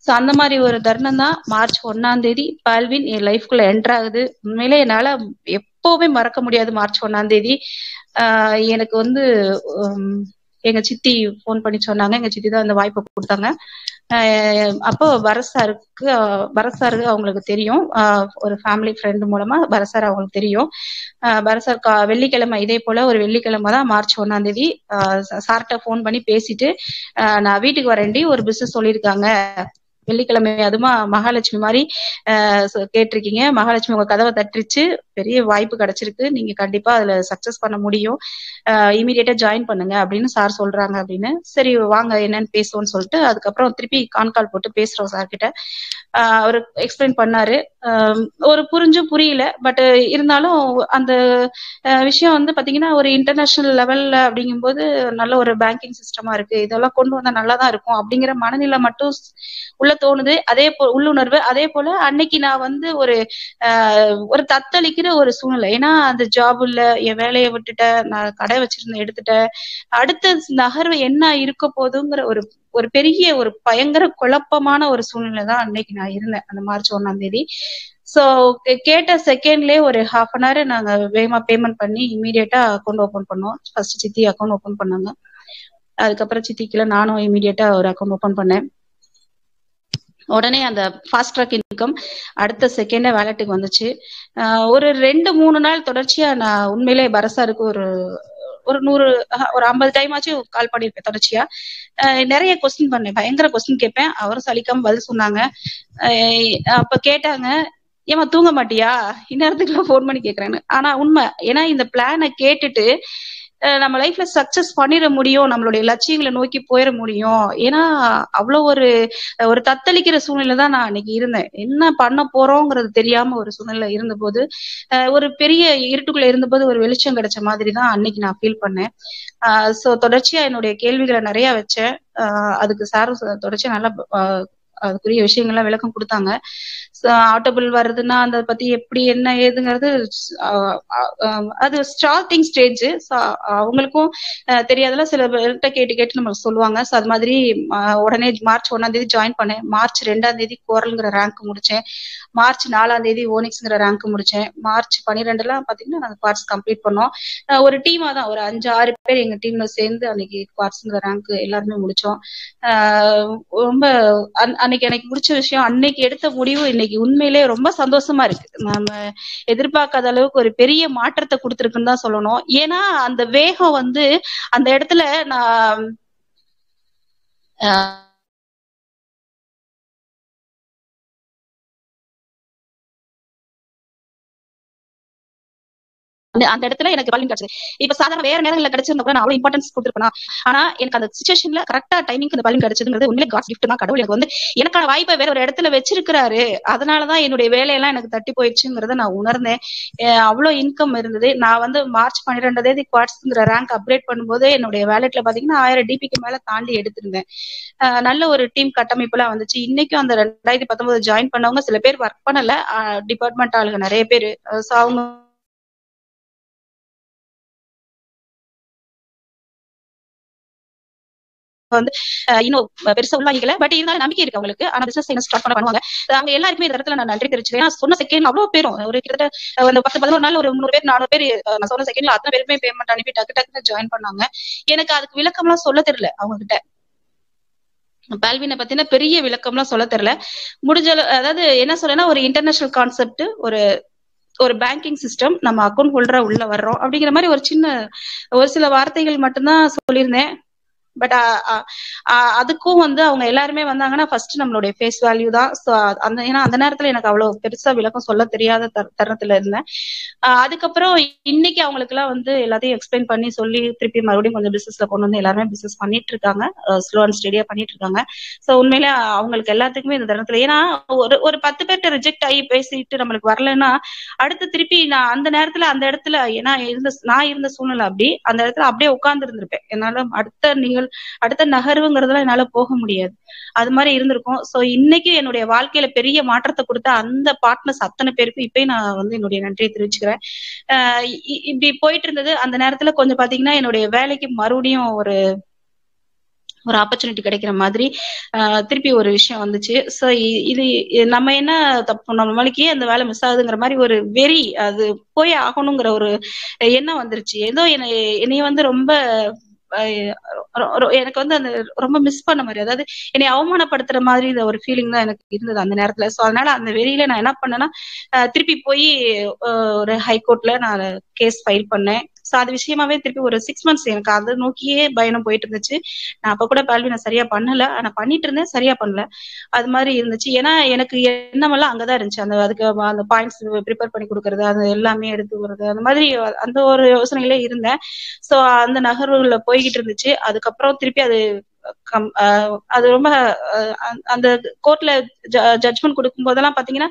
ஸோ அந்த மாதிரி ஒரு தருணம் தான் மார்ச் ஒன்னாம் தேதி பால்வின் என் லைஃப்குள்ள என்டர் ஆகுது உண்மையிலே என்னால எப்பவுமே மறக்க முடியாது மார்ச் ஒன்னாம் தேதி ஆஹ் எனக்கு வந்து உம், எங்க சித்தி ஃபோன் பண்ணி சொன்னாங்க எங்க சித்தி தான் இந்த வாய்ப்பை கொடுத்தாங்க ஆஹ் அப்போ பரத் சாருக்கு ஆஹ் பரத் சாருக்கு அவங்களுக்கு தெரியும் ஆஹ் ஒரு ஃபேமிலி ஃப்ரெண்டு மூலமா பரத் சார் அவங்களுக்கு தெரியும் ஆஹ் பரத் சார் கா- வெள்ளிக்கிழமை இதே போல ஒரு வெள்ளிக்கிழமை தான் மார்ச் ஒன்னாம் தேதி சார்கிட்ட ஃபோன் பண்ணி பேசிட்டு ஆஹ் நான் வீட்டுக்கு வரேன்டி ஒரு பிசினஸ் சொல்லியிருக்காங்க வெள்ளிக்கிழமை அதுமா மகாலட்சுமி மாதிரி ஆஹ் சொ- கேட்டிருக்கீங்க மகாலட்சுமி உங்க கதவை தட்டுருச்சு பெரிய வாய்ப்பு கிடைச்சிருக்கு நீங்க கண்டிப்பா அதுல சக்சஸ் பண்ண முடியும் இமீடியட்டா ஜாயின் பண்ணுங்க அப்படின்னு சார் சொல்றாங்க அப்படின்னு சரி வாங்க என்னன்னு பேசுவோம்னு சொல்லிட்டு அதுக்கப்புறம் திருப்பி கான் கால் போட்டு பேசுறோம் சார் கிட்ட ஆஹ் அவர் எக்ஸ்பிளைன் பண்ணாரு ஆஹ் ஒரு புரிஞ்சும் புரியல பட் இருந்தாலும் அந்த ஆஹ் விஷயம் வந்து பாத்தீங்கன்னா ஒரு இன்டர்நேஷனல் லெவல்ல அப்படிங்கும்போது நல்ல ஒரு பேங்கிங் சிஸ்டமா இருக்கு இதெல்லாம் கொண்டு வந்தா நல்லா தான் இருக்கும் அப்படிங்கிற மனநிலை மட்டும் ஸ்- உள்ள தோணுது அதே போ உள்ளுணர்வு அதே போல அன்னைக்கு நான் வந்து ஒரு ஆஹ் ஒரு தத்தளிக்கிற ஒரு சூழ்நிலை ஏன்னா அந்த ஜாப் இல்ல என் வேலையை விட்டுட்டேன் நான் கடை வச்சிருந்தேன் எடுத்துட்டேன் அடுத்த நகர்வு என்ன இருக்க போகுதுங்கிற ஒரு ஒரு பெரிய ஒரு பயங்கர குழப்பமான ஒரு சூழ்நிலை தான் அன்னைக்கு நான் இருந்தேன் அந்த மார்ச் ஒண்ணாம் தேதி சோ கேட்ட செகண்ட்லயே ஒரு ஹாஃப் அன் ஹவர் நாங்க வேகமா பேமெண்ட் பண்ணி இமீடியட்டா அக்கௌண்ட் ஓபன் பண்ணோம் ஃபர்ஸ்ட் சித்தி அக்கௌண்ட் ஓபன் பண்ணாங்க அதுக்கப்புறம் சித்திக்குள்ள நானும் இமீடியட்டா ஒரு அக்கௌண்ட் ஓபன் பண்ணேன் உடனே அந்த ஃபாஸ்ட் ட்ராக் இன்கம் அடுத்த செகண்டே வேலெட்டுக்கு வந்துச்சு ஆஹ் ஒரு ரெண்டு மூணு நாள் தொடர்ச்சியா நான் உண்மையிலே பரசாருக்கு ஒரு ஒரு நூறு ஆஹ் ஒரு ஐம்பது டைம் ஆச்சும் கால் பண்ணிருப்பேன் தொடர்ச்சியா ஆஹ் நிறைய கொஸ்டின் பண்ணேன் பயங்கர கொஸ்டின் கேட்பேன் அவரும் சலிக்காம பதில் சொன்னாங்க ஆஹ் அப்ப கேட்டாங்க ஏமா தூங்க மாட்டியா இந்நேரத்துக்குலாம் ஃபோன் பண்ணி கேக்குறேன்னு ஆனா உண்மை ஏன்னா இந்த பிளானை கேட்டுட்டு அஹ் நம்ம லைஃப்ல சக்சஸ் பண்ணிட முடியும் நம்மளுடைய லட்சியங்களை நோக்கி போயிட முடியும் ஏன்னா அவ்வளவு ஒரு ஒரு தத்தளிக்கிற சூழ்நிலை தான் நான் அன்னைக்கு இருந்தேன் என்ன பண்ண போறோங்கிறது தெரியாம ஒரு சூழ்நிலை இருந்தபோது அஹ் ஒரு பெரிய இருட்டுக்குள்ள இருந்தபோது ஒரு வெளிச்சம் கிடைச்ச மாதிரி தான் அன்னைக்கு நான் ஃபீல் பண்ணேன் சோ தொடர்ச்சியா என்னுடைய கேள்விகளை நிறைய வச்சேன் ஆஹ் அதுக்கு சாரும் தொடர்ச்சியா நல்லா ஆஹ் அதுக்குரிய விஷயங்கள்லாம் விளக்கம் கொடுத்தாங்க ஆட்டோபிள் வருதுன்னா அதை பத்தி எப்படி என்ன ஏதுங்கிறது ஆஹ் ஆஹ் அது ஸ்டார்டிங் ஸ்டேஜ் அவங்களுக்கும் ஆஹ் தெரியாதெல்லாம் சில பேர்கிட்ட கேட்டு கேட்டு நமக்கு சொல்லுவாங்க ஸோ அது மாதிரி ஆஹ் உடனே மார்ச் ஒன்னாம் தேதி ஜாயின் பண்ணேன் மார்ச் ரெண்டாம் தேதி கோரல்ங்கிற ரேங்க் முடிச்சேன் மார்ச் நாலாம் தேதி ஓனிக்ஸ்ங்கிற ரேங்க் முடிச்சேன் மார்ச் பன்னிரெண்டுலாம் பாத்தீங்கன்னா நாங்கள் குவார்ட்ஸ் கம்ப்ளீட் பண்ணோம் ஆஹ் ஒரு டீமா தான் ஒரு அஞ்சு ஆறு பேர் எங்க டீம்ல சேர்ந்து அன்னைக்கு குவார்ட்ஸ்ங்கிற ரேங்க் எல்லாருமே முடிச்சோம் ஆஹ் ரொம்ப அன்- அன்னைக்கு எனக்கு பிடிச்ச விஷயம் அன்னைக்கு எடுத்த முடிவு இன்னைக்கு உண்மையிலே ரொம்ப சந்தோஷமா இருக்கு நம்ம எதிர்பார்க்காத அளவுக்கு ஒரு பெரிய மாற்றத்தை கொடுத்துருக்குன்னு தான் சொல்லணும் ஏன்னா அந்த வேகம் வந்து அந்த இடத்துல நான் ஆஹ் அந்த அந்த இடத்துல எனக்கு பலன் கிடைச்சது இப்ப சாதாரண வேற நேரங்கள்ல கிடைச்சிருந்தா கூட நான் அவ்வளவு இம்பார்ட்டன்ஸ் கொடுத்துருப்பேன் ஆனா எனக்கு அந்த சுச்சுவேஷன்ல கரெக்டா டைமிங் அந்த பலன் கிடைச்சதுங்கிறது உண்மையிலே காட் கிஃப்ட் தான் கடவுள் எனக்கு வந்து எனக்கான வாய்ப்பை வேற ஒரு இடத்துல வச்சிருக்கிறாரு அதனாலதான் என்னுடைய வேலையெல்லாம் எனக்கு தட்டி போயிடுச்சுங்கிறத நான் உணர்ந்தேன் அஹ் அவ்வளவு இன்கம் இருந்தது நான் வந்து மார்ச் பன்னிரெண்டாம் தேதி குவார்ட்ஸ்ங்கிற ரேங்க் அப்கிரேட் பண்ணும்போது என்னுடைய வேலெட்ல பாத்தீங்கன்னா ஆயிரம் டிபிக்கு மேல தாண்டி எடுத்திருந்தேன் அஹ் நல்ல ஒரு டீம் கட்டமைப்புலாம் வந்துச்சு இன்னைக்கும் அந்த ரெண்டாயிரத்தி பத்தொன்பது ஜாயின் பண்ணவங்க சில பேர் ஒர்க் பண்ணல டிபார்ட்மெண்ட் ஆளுங்க நிறைய பேர் ஸோ அவங்க வந்து அஹ் இன்னும் பெருசா உள்ளாகிக்கல பட் இருந்தாலும் நம்பிக்கை இருக்கு அவங்களுக்கு ஆனா பிசினஸ் என்ன ஸ்டார்ட் பண்ண பண்ணுவாங்க அவங்க எல்லாருக்குமே இந்த இடத்துல நான் நன்றி தெரிவிச்சுக்கிறேன் ஏன்னா சொன்ன செகண்ட் அவ்வளவு பேரும் ஒரு கிட்டத்தட்ட அஹ் அந்த பத்து பதினோரு நாள் ஒரு முந்நூறு பேர் நானூறு பேர் அஹ் நான் சொன்ன செகண்ட்ல அத்தனை பேருமே பேமெண்ட் அனுப்பி டக்கு டக்குன்னு ஜாயின் பண்ணாங்க எனக்கு அதுக்கு விளக்கம்லாம் சொல்ல தெரியல அவங்க கிட்ட பால்வினை பத்தின பெரிய விளக்கம்லாம் சொல்ல தெரியல முடிஞ்ச அளவு- அதாவது என்ன சொல்றேன்னா ஒரு இன்டர்நேஷனல் கான்செப்ட் ஒரு ஒரு பேங்கிங் சிஸ்டம் நம்ம அக்கௌண்ட் ஹோல்டரா உள்ள வர்றோம் அப்படிங்கிற மாதிரி ஒரு சின்ன ஒரு சில வார்த்தைகள் மட்டும்தான் சொல்லியிருந்தேன் பட் அதுக்கும் வந்து அவங்க எல்லாருமே வந்தாங்கன்னா ஃபர்ஸ்ட் நம்மளுடைய ஃபேஸ் வேல்யூ தான் ஸோ அந்த ஏன்னா அந்த நேரத்துல எனக்கு அவ்வளவு பெருசா விளக்கம் சொல்ல தெரியாத தர- தருணத்துல இருந்தேன் ஆஹ் அதுக்கப்புறம் இன்னைக்கு அவங்களுக்கு எல்லாம் வந்து எல்லாத்தையும் எக்ஸ்பிளைன் பண்ணி சொல்லி திருப்பி மறுபடியும் கொஞ்சம் பிசினஸ்ல கொண்டு வந்து எல்லாருமே பிசினஸ் பண்ணிட்டு இருக்காங்க ஸ்லோ அண்ட் ஸ்டெடியா பண்ணிட்டு இருக்காங்க ஸோ உண்மையிலே அவங்களுக்கு எல்லாத்துக்குமே இந்த தருணத்துல ஏன்னா ஒரு ஒரு பத்து பேர்ட்ட ரிஜெக்ட் ஆகி பேசிட்டு நம்மளுக்கு வரலன்னா அடுத்து திருப்பி நான் அந்த நேரத்துல அந்த இடத்துல ஏன்னா இருந்த நான் இருந்த சூழ்நிலை அப்படி அந்த இடத்துல அப்படியே உட்கார்ந்து இருந்திருப்பேன் என்னால அடுத்த நிகழ் அடுத்த நகர்வுங்கிறதுல என்னால போக முடியாது அது மாதிரி இருந்திருக்கும் சோ இன்னைக்கு என்னுடைய வாழ்க்கையில பெரிய மாற்றத்தை கொடுத்த அந்த பார்ட்னர்ஸ் அத்தனை பேருக்கும் இப்பயும் நான் வந்து என்னுடைய நன்றியை தெரிவிச்சுக்கிறேன் ஆஹ் இ- இப்படி போயிட்டு இருந்தது அந்த நேரத்துல கொஞ்சம் பாத்தீங்கன்னா என்னுடைய வேலைக்கு மறுபடியும் ஒரு ஒரு ஆப்பர்ச்சுனிட்டி கிடைக்கிற மாதிரி ஆஹ் திருப்பி ஒரு விஷயம் வந்துச்சு ஸோ இது இ- நம்ம என்ன தப்பு நம்மளுக்கே அந்த வேலை மிஸ் ஆகுதுங்கிற மாதிரி ஒரு வெறி அது போய் ஆகணுங்கிற ஒரு எண்ணம் வந்துருச்சு ஏதோ என்னை என்னைய வந்து ரொம்ப ஆஹ் ரொ- ரொ- எனக்கு வந்து அந்த ரொம்ப மிஸ் பண்ண மாதிரி அதாவது என்னை அவமானப்படுத்துற மாதிரி இந்த ஒரு ஃபீலிங் தான் எனக்கு இருந்தது அந்த நேரத்துல ஸோ அதனால அந்த வெறியில நான் என்ன பண்ணேன்னா ஆஹ் திருப்பி போய் ஒரு ஹைகோர்ட்ல நான் கேஸ் ஃபைல் பண்ணேன் ஸோ அது விஷயமாவே திருப்பி ஒரு சிக்ஸ் மந்த்ஸ் எனக்கு அதை நோக்கியே பயணம் போயிட்டு இருந்துச்சு நான் அப்ப கூட கல்வி நான் சரியா பண்ணல ஆனா பண்ணிட்டு இருந்தேன் சரியா பண்ணல அது மாதிரி இருந்துச்சு ஏன்னா எனக்கு எண்ணமெல்லாம் அங்கதான் இருந்துச்சு அந்த அதுக்கு அந்த பாயிண்ட்ஸ் ப்ரிப்பேர் பண்ணி கொடுக்கறது அது எல்லாமே எடுத்து வர்றது அந்த மாதிரி அந்த ஒரு யோசனையிலே இருந்தேன் சோ அந்த நகர்வுகள்ல போய்கிட்டு இருந்துச்சு அதுக்கப்புறம் திருப்பி அது கம் ஆஹ் அது ரொம்ப ஆஹ் அந்த- அந்த கோர்ட்ல ஜட்ஜ்மெண்ட் கொடுக்கும் போதெல்லாம் பாத்தீங்கன்னா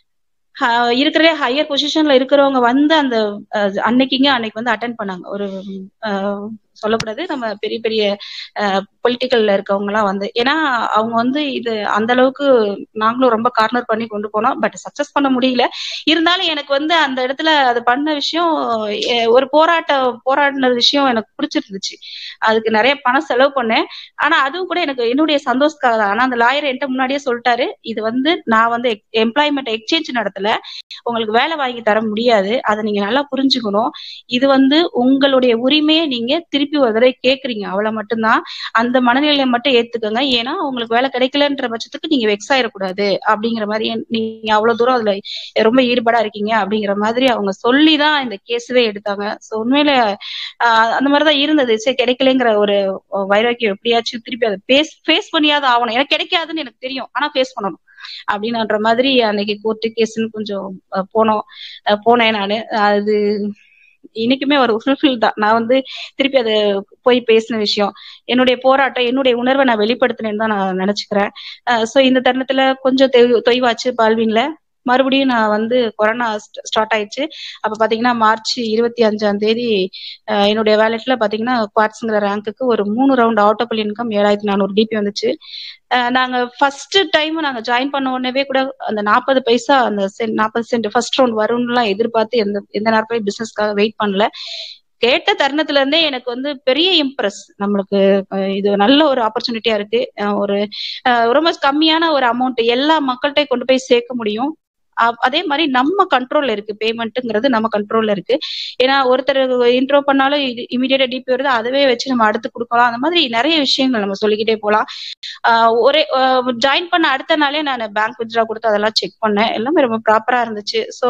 ஆஹ் இருக்கிறதே ஹையர் பொசிஷன்ல இருக்கிறவங்க வந்து அந்த அஹ், அன்னைக்குங்க அன்னைக்கு வந்து அட்டன் பண்ணாங்க ஒரு ஆஹ், சொல்லக்கூடாது நம்ம பெரிய பெரிய பொலிட்டிக்கல்ல இருக்கவங்க எல்லாம் வந்து ஏன்னா அவங்க வந்து இது அந்த அளவுக்கு நாங்களும் ரொம்ப கார்னர் பண்ணி கொண்டு போனோம் பட் சக்சஸ் பண்ண முடியல இருந்தாலும் எனக்கு வந்து அந்த இடத்துல அது பண்ண விஷயம் எ- ஒரு போராட்ட போராடின விஷயம் எனக்கு பிடிச்சிருந்துச்சு அதுக்கு நிறைய பணம் செலவு பண்ணேன் ஆனா அதுவும் கூட எனக்கு என்னுடைய சந்தோஷத்துக்காக தான் ஆனா அந்த லாயர் என்கிட்ட முன்னாடியே சொல்லிட்டாரு இது வந்து நான் வந்து எம்ப்ளாய்மெண்ட் எக்ஸ்சேஞ்ச் நடத்தல உங்களுக்கு வேலை வாங்கி தர முடியாது அதை நீங்க நல்லா புரிஞ்சுக்கணும் இது வந்து உங்களுடைய உரிமையை நீங்க திருப்பி ஒரு தடவை கேக்குறீங்க அவ்வளவு மட்டும்தான் அந்த மனநிலையை மட்டும் ஏத்துக்கோங்க ஏன்னா உங்களுக்கு வேலை கிடைக்கலன்ற பட்சத்துக்கு நீங்க வெக்ஸ் ஆயிடக்கூடாது அப்படிங்கிற மாதிரி நீங்க அவ்வளவு தூரம் அதுல ரொம்ப ஈடுபாடா இருக்கீங்க அப்படிங்கிற மாதிரி அவங்க சொல்லிதான் இந்த கேஸவே எடுத்தாங்க சோ உண்மையில ஆஹ் அந்த மாதிரிதான் இருந்தது சரி கிடைக்கலங்கிற ஒரு வைராக்கியம் எப்படியாச்சும் திருப்பி அதை பேஸ் ஃபேஸ் பண்ணியாவது ஆகணும் எனக்கு கிடைக்காதுன்னு எனக்கு தெரியும் ஆனா ஃபேஸ் பண்ணணும் அப்படின்ற மாதிரி அன்னைக்கு கோர்ட்டு கேஸ்ன்னு கொஞ்சம் அஹ், போனோம் அஹ், போனேன் நானு அது இன்னைக்குமே ஒரு ஃபுல்ஃபில் தான் நான் வந்து திருப்பி அதை போய் பேசின விஷயம் என்னுடைய போராட்டம் என்னுடைய உணர்வை நான் வெளிப்படுத்தினேன்னு தான் நான் நினைச்சுக்கிறேன் சோ இந்த தருணத்துல கொஞ்சம் தொய்- தொய்வாச்சு பால்வின்ல மறுபடியும் நான் வந்து கொரோனா ஸ்டார்ட் ஆயிடுச்சு அப்ப பாத்தீங்கன்னா மார்ச் இருபத்தி அஞ்சாம் தேதி அஹ், என்னுடைய வேலெட்ல பாத்தீங்கன்னா குவாட்ஸ்ங்கிற ரேங்க்குக்கு ஒரு மூணு ரவுண்ட் அவுட்டபிள் இன்கம் ஏழாயிரத்தி நானூறு டிபி வந்துச்சு அஹ், நாங்க ஃபர்ஸ்ட் டைம் நாங்க ஜாயின் பண்ண உடனே கூட அந்த நாற்பது பைசா அந்த சென்ட் நாற்பது சென்ட் ஃபர்ஸ்ட் ரவுண்ட் வரும்னுலாம் எதிர்பார்த்து எந்த எந்த நேரத்துலயும் பிசினஸ்க்காக வெயிட் பண்ணல கேட்ட தருணத்துல இருந்தே எனக்கு வந்து பெரிய இம்ப்ரெஸ் நம்மளுக்கு அஹ், இது நல்ல ஒரு ஆப்பர்ச்சுனிட்டியா இருக்கு அஹ், ஒரு அஹ், ரொம்ப கம்மியான ஒரு அமௌண்ட் எல்லா மக்கள்கிட்ட கொண்டு போய் சேர்க்க முடியும் அ- அதே மாதிரி நம்ம கண்ட்ரோல்ல இருக்கு பேமெண்ட்ங்கிறது நம்ம கண்ட்ரோல்ல இருக்கு ஏன்னா ஒருத்தர் இன்ட்ரோ பண்ணாலும் இமீடியட்டா டிபி வருது அதுவே வச்சு நம்ம அடுத்து கொடுக்கலாம் அந்த மாதிரி நிறைய விஷயங்கள் நம்ம சொல்லிக்கிட்டே போலாம் ஆஹ் ஒரே ஜாயின் பண்ண அடுத்த நாளே நான் பேங்க் வித்ரா கொடுத்து அதெல்லாம் செக் பண்ணேன் எல்லாமே ரொம்ப ப்ராப்பரா இருந்துச்சு ஸோ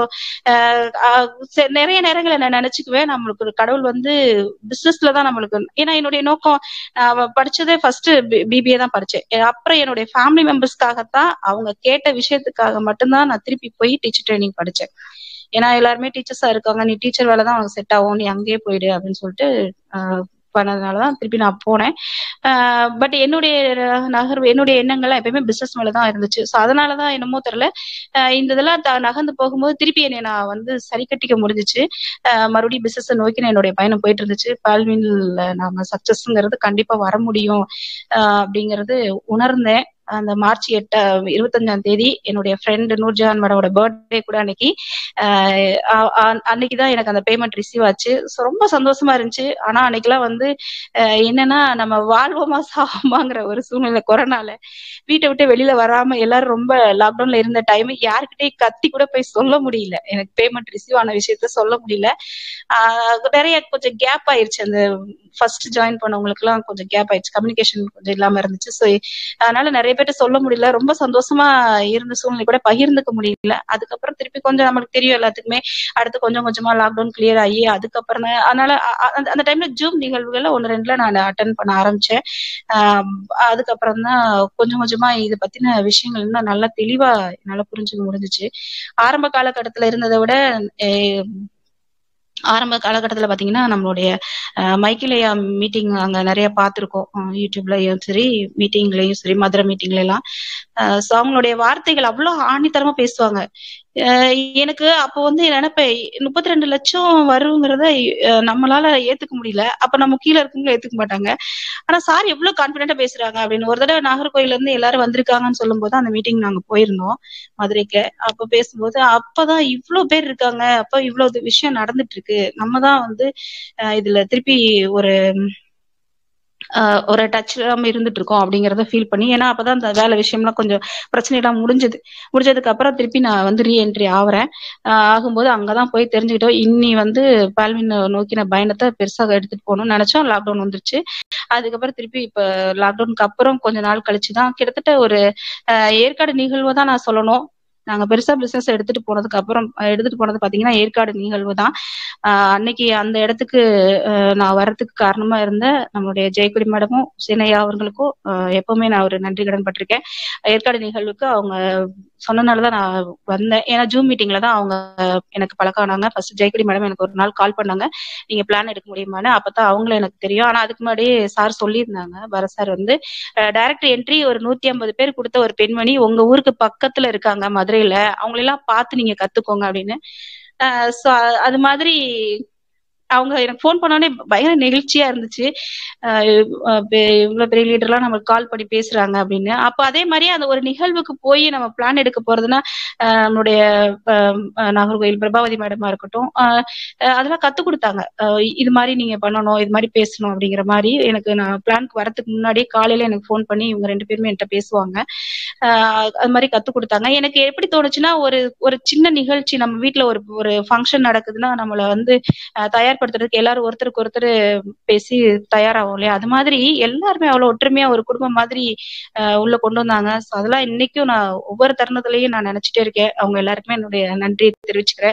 நிறைய நேரங்கள் நான் நினைச்சுக்குவேன் நம்மளுக்கு ஒரு கடவுள் வந்து பிசினஸ்ல தான் நம்மளுக்கு ஏன்னா என்னுடைய நோக்கம் நான் படிச்சதே ஃபர்ஸ்ட் பிபிஏ தான் படிச்சேன் அப்புறம் என்னுடைய ஃபேமிலி மெம்பர்ஸ்க்காகத்தான் அவங்க கேட்ட விஷயத்துக்காக மட்டும்தான் நான் திருப்பி போய் டீச்சர் ட்ரைனிங் படிச்சேன் ஏன்னா எல்லாருமே டீச்சர்ஸா இருக்காங்க நீ டீச்சர் வேலை தான் உனக்கு செட் ஆகும் நீ அங்கேயே போயிடு அப்படின்னு சொல்லிட்டு ஆஹ் பண்ணதுனாலதான் திருப்பி நான் போனேன் பட் என்னுடைய நகர்வு என்னுடைய எண்ணங்கள்லாம் எப்பயுமே பிசினஸ் மேலதான் இருந்துச்சு ஸோ அதனாலதான் என்னமோ தெரியல ஆஹ் இந்த இதெல்லாம் த- நகர்ந்து போகும்போது திருப்பி என்னை நான் வந்து சரி கட்டிக்க முடிஞ்சிச்சு ஆஹ் மறுபடியும் பிசினஸ் நோக்கி நான் என்னுடைய பயணம் போயிட்டு இருந்துச்சு பால்வின்ல நாம சக்சஸ்ங்கிறது கண்டிப்பா வர முடியும் ஆஹ் அப்படிங்கறது உணர்ந்தேன் அந்த மார்ச் எட்டு இருபத்தஞ்சாம் தேதி என்னுடைய ஃப்ரெண்ட் நூர்ஜஹான் மேடமோட பர்த்டே கூட அன்னைக்கு ஆஹ் அ- அ- அன்னைக்குதான் எனக்கு அந்த பேமெண்ட் ரிசீவ் ஆச்சு ஸோ ரொம்ப சந்தோஷமா இருந்துச்சு ஆனா அன்னைக்கெல்லாம் வந்து ஆஹ் என்னன்னா நம்ம வாழ்வோமா சாவோமாங்கிற ஒரு சூழ்நிலை கொரோனால வீட்டை விட்டு வெளியில வராம எல்லாரும் ரொம்ப லாக்டவுன்ல இருந்த டைம் யாருக்கிட்டயும் கத்தி கூட போய் சொல்ல முடியல எனக்கு பேமெண்ட் ரிசீவ் ஆன விஷயத்த சொல்ல முடியல ஆஹ் நிறைய கொஞ்சம் கேப் ஆயிருச்சு அந்த ஃபர்ஸ்ட் ஜாயின் பண்ணவங்களுக்கு எல்லாம் கொஞ்சம் கேப் ஆயிடுச்சு கம்யூனிகேஷன் கொஞ்சம் இல்லாம இருந்துச்சு ஸோ அதனால நிறைய பேர்ட்ட சொல்ல முடியல ரொம்ப சந்தோஷமா இருந்த சூழ்நிலை கூட பகிர்ந்துக்க முடியல அதுக்கப்புறம் திருப்பி கொஞ்சம் நம்மளுக்கு தெரியும் எல்லாத்துக்குமே அடுத்து கொஞ்சம் கொஞ்சமா லாக்டவுன் கிளியர் ஆகி அதுக்கப்புறம் தான் அதனால அ- அ- அந்த- அந்த டைம்ல ஜூம் நிகழ்வுகள்ல ஒன்னு ரெண்டுல நான் அட்டன் பண்ண ஆரம்பிச்சேன் ஆஹ் அதுக்கப்புறம் தான் கொஞ்சம் கொஞ்சமா இதை பத்தின விஷயங்கள் இன்னும் நல்லா தெளிவா என்னால புரிஞ்சுக்க முடிஞ்சுச்சு ஆரம்ப காலகட்டத்துல இருந்ததை விட அஹ் ஆரம்ப காலகட்டத்துல பாத்தீங்கன்னா நம்மளுடைய அஹ், மைக்கிலேயா மீட்டிங் அங்க நிறைய பார்த்திருக்கோம் யூடியூப்லயும் சரி மீட்டிங்லயும் சரி மதுரை மீட்டிங்ல எல்லாம் ஸோ அவங்களுடைய வார்த்தைகள் அவ்வளவு ஆணித்தரமா பேசுவாங்க அஹ் எனக்கு அப்போ வந்து நினைப்பேன் முப்பத்தி ரெண்டு லட்சம் வருங்கிறத அஹ், நம்மளால ஏத்துக்க முடியல அப்ப நம்ம கீழே இருக்கவங்க ஏத்துக்க மாட்டாங்க ஆனா சார் எவ்வளவு கான்பிடண்டா பேசுறாங்க அப்படின்னு ஒரு தடவை நாகர்கோயில்ல இருந்து எல்லாரும் வந்திருக்காங்கன்னு சொல்லும்போது அந்த மீட்டிங் நாங்க போயிருந்தோம் மதுரைக்கு அப்ப பேசும்போது அப்பதான் இவ்வளவு பேர் இருக்காங்க அப்ப இவ்வளவு விஷயம் நடந்துட்டு இருக்கு நம்ம தான் வந்து அஹ், இதுல திருப்பி ஒரு ஆஹ் ஒரு டச் இல்லாம இருந்துட்டு இருக்கோம் அப்படிங்கறத ஃபீல் பண்ணி ஏன்னா அப்பதான் அந்த வேலை விஷயம்லாம் கொஞ்சம் பிரச்சனை எல்லாம் முடிஞ்சது முடிஞ்சதுக்கு அப்புறம் திருப்பி நான் வந்து ரீஎன்ட்ரி ஆகுறேன் ஆஹ் ஆகும்போது அங்கதான் போய் தெரிஞ்சுக்கிட்டோம் இன்னி வந்து பால்வின் நோக்கின பயணத்தை பெருசாக எடுத்துட்டு போகணும்னு நினைச்சோம் லாக்டவுன் வந்துருச்சு அதுக்கப்புறம் திருப்பி இப்ப லாக்டவுனுக்கு அப்புறம் கொஞ்ச நாள் கழிச்சு தான் கிட்டத்தட்ட ஒரு ஆஹ் ஏற்காடு நிகழ்வு தான் நான் சொல்லணும் நாங்க பெருசா பிசினஸ் எடுத்துட்டு போனதுக்கு அப்புறம் அஹ் எடுத்துட்டு போனது பாத்தீங்கன்னா ஏற்காடு நிகழ்வு தான் ஆஹ் அன்னைக்கு அந்த இடத்துக்கு ஆஹ் நான் வர்றதுக்கு காரணமா இருந்த நம்மளுடைய ஜெயக்குடி மேடமும் சீனையா அவர்களுக்கும் ஆஹ் எப்பவுமே நான் ஒரு நன்றி கடன் பட்டிருக்கேன் ஏற்காடு நிகழ்வுக்கு அவங்க சொன்னனாலதான் நான் வந்தேன் ஏன்னா ஜூம் மீட்டிங்ல தான் அவங்க எனக்கு பழக்கம் ஆனாங்க ஃபர்ஸ்ட் ஜெயக்குடி மேடம் எனக்கு ஒரு நாள் கால் பண்ணாங்க நீங்க பிளான் எடுக்க முடியுமான்னு அப்பதான் அவங்களும் எனக்கு தெரியும் ஆனா அதுக்கு முன்னாடி சார் சொல்லியிருந்தாங்க பர சார் வந்து டைரக்ட் என்ட்ரி ஒரு நூத்தி ஐம்பது பேர் கொடுத்த ஒரு பெண்மணி உங்க ஊருக்கு பக்கத்துல இருக்காங்க மதுரையில அவங்களெல்லாம் பார்த்து நீங்க கத்துக்கோங்க அப்படின்னு அஹ் so அது மாதிரி அவங்க எனக்கு ஃபோன் பண்ணோடனே பயங்கர நெகிழ்ச்சியா இருந்துச்சு அஹ் அஹ் பெ- இவ்வளவு பெரிய லீடர்லாம் நமக்கு கால் பண்ணி பேசுறாங்க அப்படின்னு அப்ப அதே மாதிரி அந்த ஒரு நிகழ்வுக்கு போய் நம்ம பிளான் எடுக்க போறதுன்னா அஹ் நம்மளுடைய அஹ் அஹ் நாகர்கோயில் பிரபாவதி மேடமா இருக்கட்டும் அஹ் அஹ் அதெல்லாம் கத்து கொடுத்தாங்க அஹ் இது மாதிரி நீங்க பண்ணணும் இது மாதிரி பேசணும் அப்படிங்கிற மாதிரி எனக்கு நான் பிளான்க்கு வரதுக்கு முன்னாடி காலையில எனக்கு ஃபோன் பண்ணி இவங்க ரெண்டு பேருமே என்கிட்ட பேசுவாங்க ஆஹ் அது மாதிரி கத்து கொடுத்தாங்க எனக்கு எப்படி தோணுச்சுன்னா ஒரு ஒரு சின்ன நிகழ்ச்சி நம்ம வீட்ல ஒரு ஒரு ஃபங்க்ஷன் நடக்குதுன்னா நம்மள வந்து ஆஹ் தயார்படுத்துறதுக்கு எல்லாரும் ஒருத்தருக்கு ஒருத்தர் பேசி தயாராகும் இல்லையா அது மாதிரி எல்லாருமே அவ்வளவு ஒற்றுமையா ஒரு குடும்பம் மாதிரி ஆஹ் உள்ள கொண்டு வந்தாங்க So அதெல்லாம் இன்னைக்கும் நான் ஒவ்வொரு தருணத்திலையும் நான் நினைச்சிட்டே இருக்கேன் அவங்க எல்லாருக்குமே என்னுடைய நன்றியை தெரிவிச்சுக்கிறேன்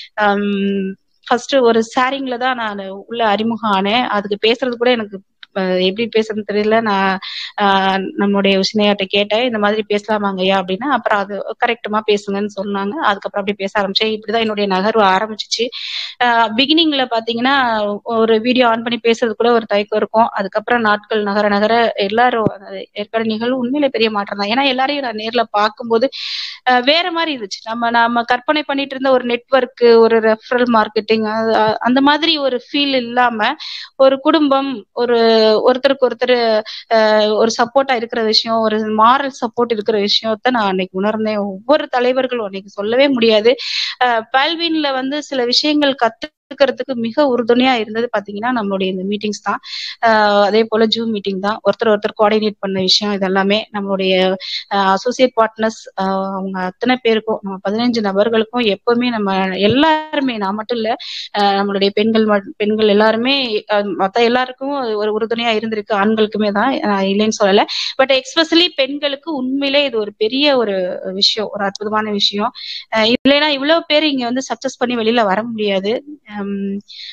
ஃபர்ஸ்ட் ஒரு சாரிங்ல தான் நான் உள்ள அறிமுகம் ஆனேன் அதுக்கு பேசுறது கூட எனக்கு அஹ் எப்படி பேசுறதுன்னு தெரியல நான் ஆஹ் நம்மளுடைய உசினையாட்ட கேட்டேன் இந்த மாதிரி பேசலாமாங்க ஐயா அப்படின்னா அப்புறம் அது கரெக்டுமா பேசுங்கன்னு சொன்னாங்க அதுக்கப்புறம் அப்படி பேச ஆரம்பிச்சேன் இப்படிதான் என்னுடைய நகர்வு ஆரம்பிச்சிச்சு பிகினிங்ல பாத்தீங்கன்னா ஒரு வீடியோ ஆன் பண்ணி பேசுறது கூட ஒரு தயக்கம் இருக்கும் அதுக்கப்புறம் நாட்கள் நகர நகர எல்லாரும் அது ஏற்காடு நிகழ்வு உண்மையிலே பெரிய மாற்றம் தான் ஏன்னா எல்லாரையும் நான் நேர்ல பார்க்கும்போது அஹ் வேற மாதிரி இருந்துச்சு நம்ம நம்ம கற்பனை பண்ணிட்டு இருந்த ஒரு நெட்வொர்க் ஒரு ரெஃபரல் மார்க்கெட்டிங் அந்த மாதிரி ஒரு ஃபீல் இல்லாம ஒரு குடும்பம் ஒரு ஒருத்தருக்கு ஒருத்தர் அஹ் ஒரு சப்போர்ட்டா இருக்கிற விஷயம் ஒரு மாரல் சப்போர்ட் இருக்கிற விஷயத்த நான் அன்னைக்கு உணர்ந்தேன் ஒவ்வொரு தலைவர்களும் அன்னைக்கு சொல்லவே முடியாது அஹ் பால்வின்ல வந்து சில விஷயங்கள் கத்துக்கிறதுக்கு மிக உறுதுணையா இருந்தது பாத்தீங்கன்னா நம்மளுடைய இந்த மீட்டிங்ஸ் தான் அஹ் அதே போல ஜூம் மீட்டிங் தான் ஒருத்தர் ஒருத்தர் கோஆர்டினேட் பண்ண விஷயம் இதெல்லாமே நம்மளுடைய அசோசியேட் பார்ட்னர்ஸ் அவங்க அத்தனை பேருக்கும் நம்ம பதினஞ்சு நபர்களுக்கும் எப்பவுமே நம்ம எல்லாருமே நான் மட்டும் இல்ல அஹ் நம்மளுடைய பெண்கள் மட்- பெண்கள் எல்லாருமே அஹ் மத்த எல்லாருக்கும் ஒரு உறுதுணையா இருந்திருக்கு ஆண்களுக்குமே தான் நான் இல்லைன்னு சொல்லல பட் எக்ஸ்பெஷலி பெண்களுக்கு உண்மையிலே இது ஒரு பெரிய ஒரு விஷயம் ஒரு அற்புதமான விஷயம் அஹ் இல்லைன்னா இவ்வளவு பேர் இங்க வந்து சக்சஸ் பண்ணி வெளியில வர முடியாது ஹம்